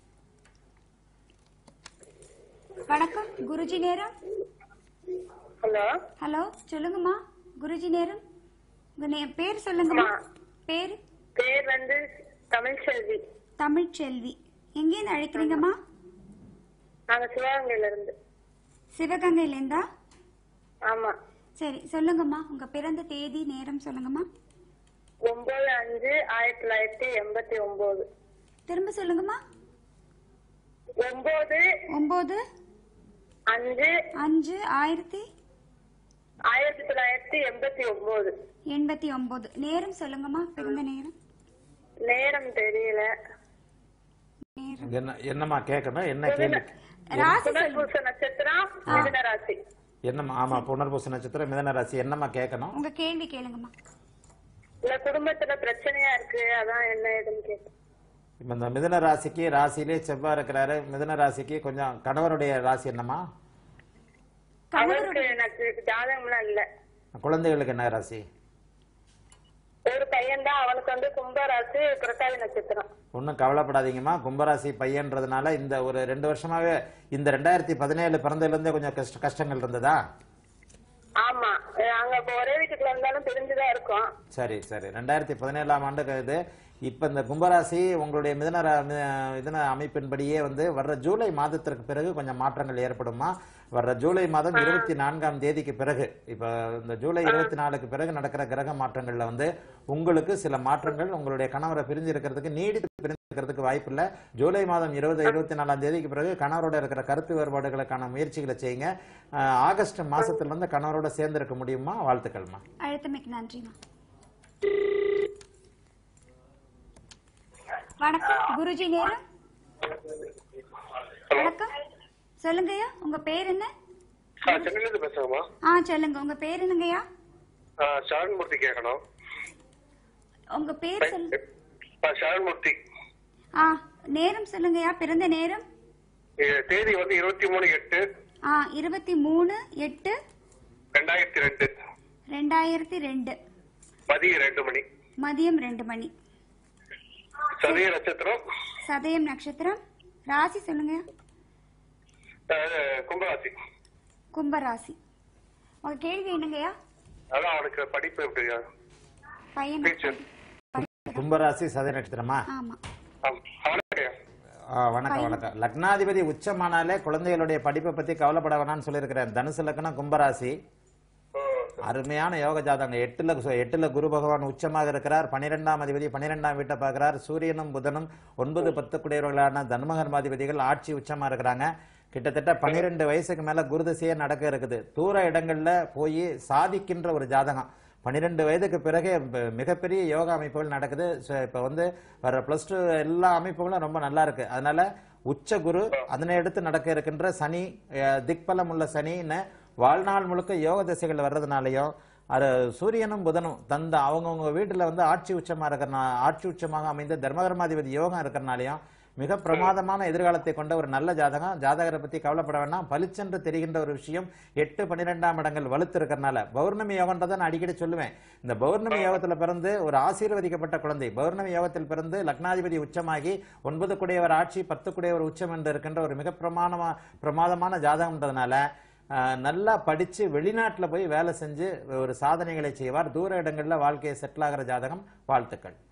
வணக்கம் குருஜி நேரம்
ஹலோ
ஹலோ சொல்லுங்கம்மா குருஜி நேரம் உங்க நே பேர் சொல்லுங்கம்மா பேர்
பேர் வந்து தமிழ்செல்வி
தமிழ்ச்செல்வி எங்கேருந்து அழைக்கிறீங்கம்மா
நாங்க சிவகங்கையில இருந்து
சிவகங்கையிலேருந்தா
ஆமா
சரி சொல்லுங்கம்மா உங்க பிறந்த தேதி நேரம் சொல்லுங்கம்மா
ஒன்பது அஞ்சு ஆயிரத்தி தொள்ளாயிரத்தி எண்பத்தி ஒன்பது
திரும்ப சொல்லுங்கம்மா
ஒன்பது
ஒன்பது
அஞ்சு
அஞ்சு ஆயிரத்தி
ஆயிரத்தி தொள்ளாயிரத்தி எண்பத்தி ஒன்பது
எண்பத்தி ஒன்பது நேரம் சொல்லுங்கம்மா பிறந்த நேரம்
நேரம் தெரியல
நேரம்
என்ன என்னம்மா கேட்கணும் என்ன கேள்வி
ராசி சொல்லுங்க
புனர்பூச நட்சத்திரம் மிதுன ராசி
என்னம்மா ஆமா புனர்பூச நட்சத்திரம் மிதன ராசி என்னம்மா கேட்கணும்
உங்க கேள்வி கேளுங்கம்மா
இல்ல குடும்பத்துல பிரச்சனையா இருக்கு அதான் என்ன ஏதுன்னு கேட்டேன்
இப்ப இந்த மிதன ராசிக்கு ராசியிலே செவ்வாய் இருக்கிறாரு மிதன ராசிக்கு கொஞ்சம் கணவருடைய ராசி என்னம்மா
அவருக்கு எனக்கு ஜாதகம்லாம் இல்ல
குழந்தைகளுக்கு என்ன ராசி
ஒரு பையன் தான் அவனுக்கு வந்து கும்பராசி புரட்டாதி நட்சத்திரம்
ஒன்றும் கவலைப்படாதீங்கம்மா கும்பராசி பையன்றதுனால இந்த ஒரு ரெண்டு வருஷமாவே இந்த ரெண்டாயிரத்தி பதினேழு பிறந்ததுலேருந்தே கொஞ்சம் கஷ்ட கஷ்டங்கள் இருந்ததா
ஆமா நாங்க இப்ப ஒரே வீட்டுக்குள்ள இருந்தாலும் தெரிஞ்சுதான் இருக்கோம்
சரி சரி ரெண்டாயிரத்தி பதினேழாம் ஆண்டுக்கு இது இப்போ இந்த கும்பராசி உங்களுடைய மிதன ரா- மி- மிதன அமைப்பின்படியே வந்து வர்ற ஜூலை மாதத்திற்கு பிறகு கொஞ்சம் மாற்றங்கள் ஏற்படுமா வர்ற ஜூலை மாதம் இருபத்தி நான்காம் தேதிக்கு பிறகு இப்போ இந்த ஜூலை இருபத்தி நாலுக்கு பிறகு நடக்கிற கிரக மாற்றங்கள்ல வந்து உங்களுக்கு சில மாற்றங்கள் உங்களுடைய கணவரை பிரிஞ்சு இருக்கிறதுக்கு நீடித்து பிரிஞ்சு இருக்கிறதுக்கு வாய்ப்பு இல்லை ஜூலை மாதம் இருபது இருபத்தி நாலாம் தேதிக்கு பிறகு கணவரோட இருக்கிற கருத்து வேறுபாடுகளுக்கான முயற்சிகளை செய்யுங்க அஹ், ஆகஸ்ட் மாசத்துல இருந்து கணவரோட சேர்ந்து இருக்க முடியுமா வாழ்த்துக்கள்மா
அழைத்தமைக்கு நன்றிம்மா வணக்கம் குருஜி நேரம் வணக்கம் சொல்லுங்கய்யா உங்க பேர் என்ன
சென்னையில இருந்து பேசுறேம்மா
ஆ சொல்லுங்க உங்க பேர் என்னங்கய்யா
சரண்மூர்த்தி கேட்கணும்
உங்க பேர் சொல்லு
சரண்மூர்த்தி
ஆ நேரம் சொல்லுங்கய்யா பிறந்த நேரம்
தேதி வந்து இருபத்தி மூணு எட்டு
ஆ இருபத்தி மூணு எட்டு
ரெண்டாயிரத்தி ரெண்டு
ரெண்டாயிரத்தி ரெண்டு
மதியம் ரெண்டு மணி
மதியம் ரெண்டு மணி
சதய நட்சத்திரம்
சதயம் நட்சத்திரம் ராசி சொல்லுங்க
அஹ், கும்பராசி
கும்பராசி உங்க கேள்வி என்னங்கய்யா
அதான் அவனுக்கு படிப்பு எப்படி
பையன்
டீச்சர்
கும்பராசி சதய நட்சத்திரமா
ஆமா
அவனுக்கு
ஆ, வணக்கம் வணக்கம் லக்னாதிபதி உச்சமானாலே குழந்தைகளுடைய படிப்பை பத்தி கவலைப்பட வேணாம்னு சொல்லியிருக்கிறேன் தனுசு லக்னம் கும்பராசி அருமையான யோக ஜாதகம் எட்டுல சு- எட்டுல குரு பகவான் உச்சமாக இருக்கிறார் பனிரெண்டாம் அதிபதி பனிரெண்டாம் வீட்டை பார்க்கிறார் சூரியனும் புதனும் ஒன்பது பத்து குடையவர்களான தன்மகர்மாதிபதிகள் ஆட்சி உச்சமா இருக்கிறாங்க கிட்டத்தட்ட பன்னிரெண்டு வயசுக்கு மேல குருதசையே நடக்க இருக்குது தூர இடங்கள்ல போய் சாதிக்கின்ற ஒரு ஜாதகம் பன்னிரெண்டு வயதுக்கு பிறகு ப- மிகப்பெரிய யோகா அமைப்புகள் நடக்குது So, இப்ப வந்து வர பிளஸ் டூ எல்லா அமைப்புகளும் ரொம்ப நல்லா இருக்கு அதனால உச்ச குரு அதனை அடுத்து நடக்க இருக்கின்ற சனி அஹ், திக்பலம் உள்ள சனின்னு வாழ்நாள் முழுக்க யோக திசைகள் வர்றதுனாலையும் அது சூரியனும் புதனும் தந்த அவங்கவுங்க வீட்டுல வந்து ஆட்சி உச்சமா இருக்கிற ஆட்சி உச்சமாக அமைந்த தர்மகர்மாதிபதி யோகம் இருக்கிறனாலையும் மிக பிரமாதமான எதிர்காலத்தை கொண்ட ஒரு நல்ல ஜாதகம் ஜாதகரை பத்தி கவலைப்பட வேண்டாம் பளிச்சென்று தெரிகின்ற ஒரு விஷயம் எட்டு பன்னிரெண்டாம் இடங்கள் வலுத்து இருக்கிறனால பௌர்ணமி யோகன்றதை நான் அடிக்கடி சொல்லுவேன் இந்த பௌர்ணமி யோகத்துல பிறந்து ஒரு ஆசீர்வதிக்கப்பட்ட குழந்தை பௌர்ணமி யோகத்தில் பிறந்து லக்னாதிபதி உச்சமாகி ஒன்பது குடையவர் ஆட்சி பத்து குடையவர் உச்சம் என்று இருக்கின்ற ஒரு மிக பிரமாணமா பிரமாதமான ஜாதகம்ன்றதுனால ஆஹ், நல்லா படிச்சு வெளிநாட்டுல போய் வேலை செஞ்சு ஒரு சாதனைகளை செய்வார் தூர இடங்கள்ல வாழ்க்கையை செட்டில் ஆகிற ஜாதகம் வாழ்த்துக்கள்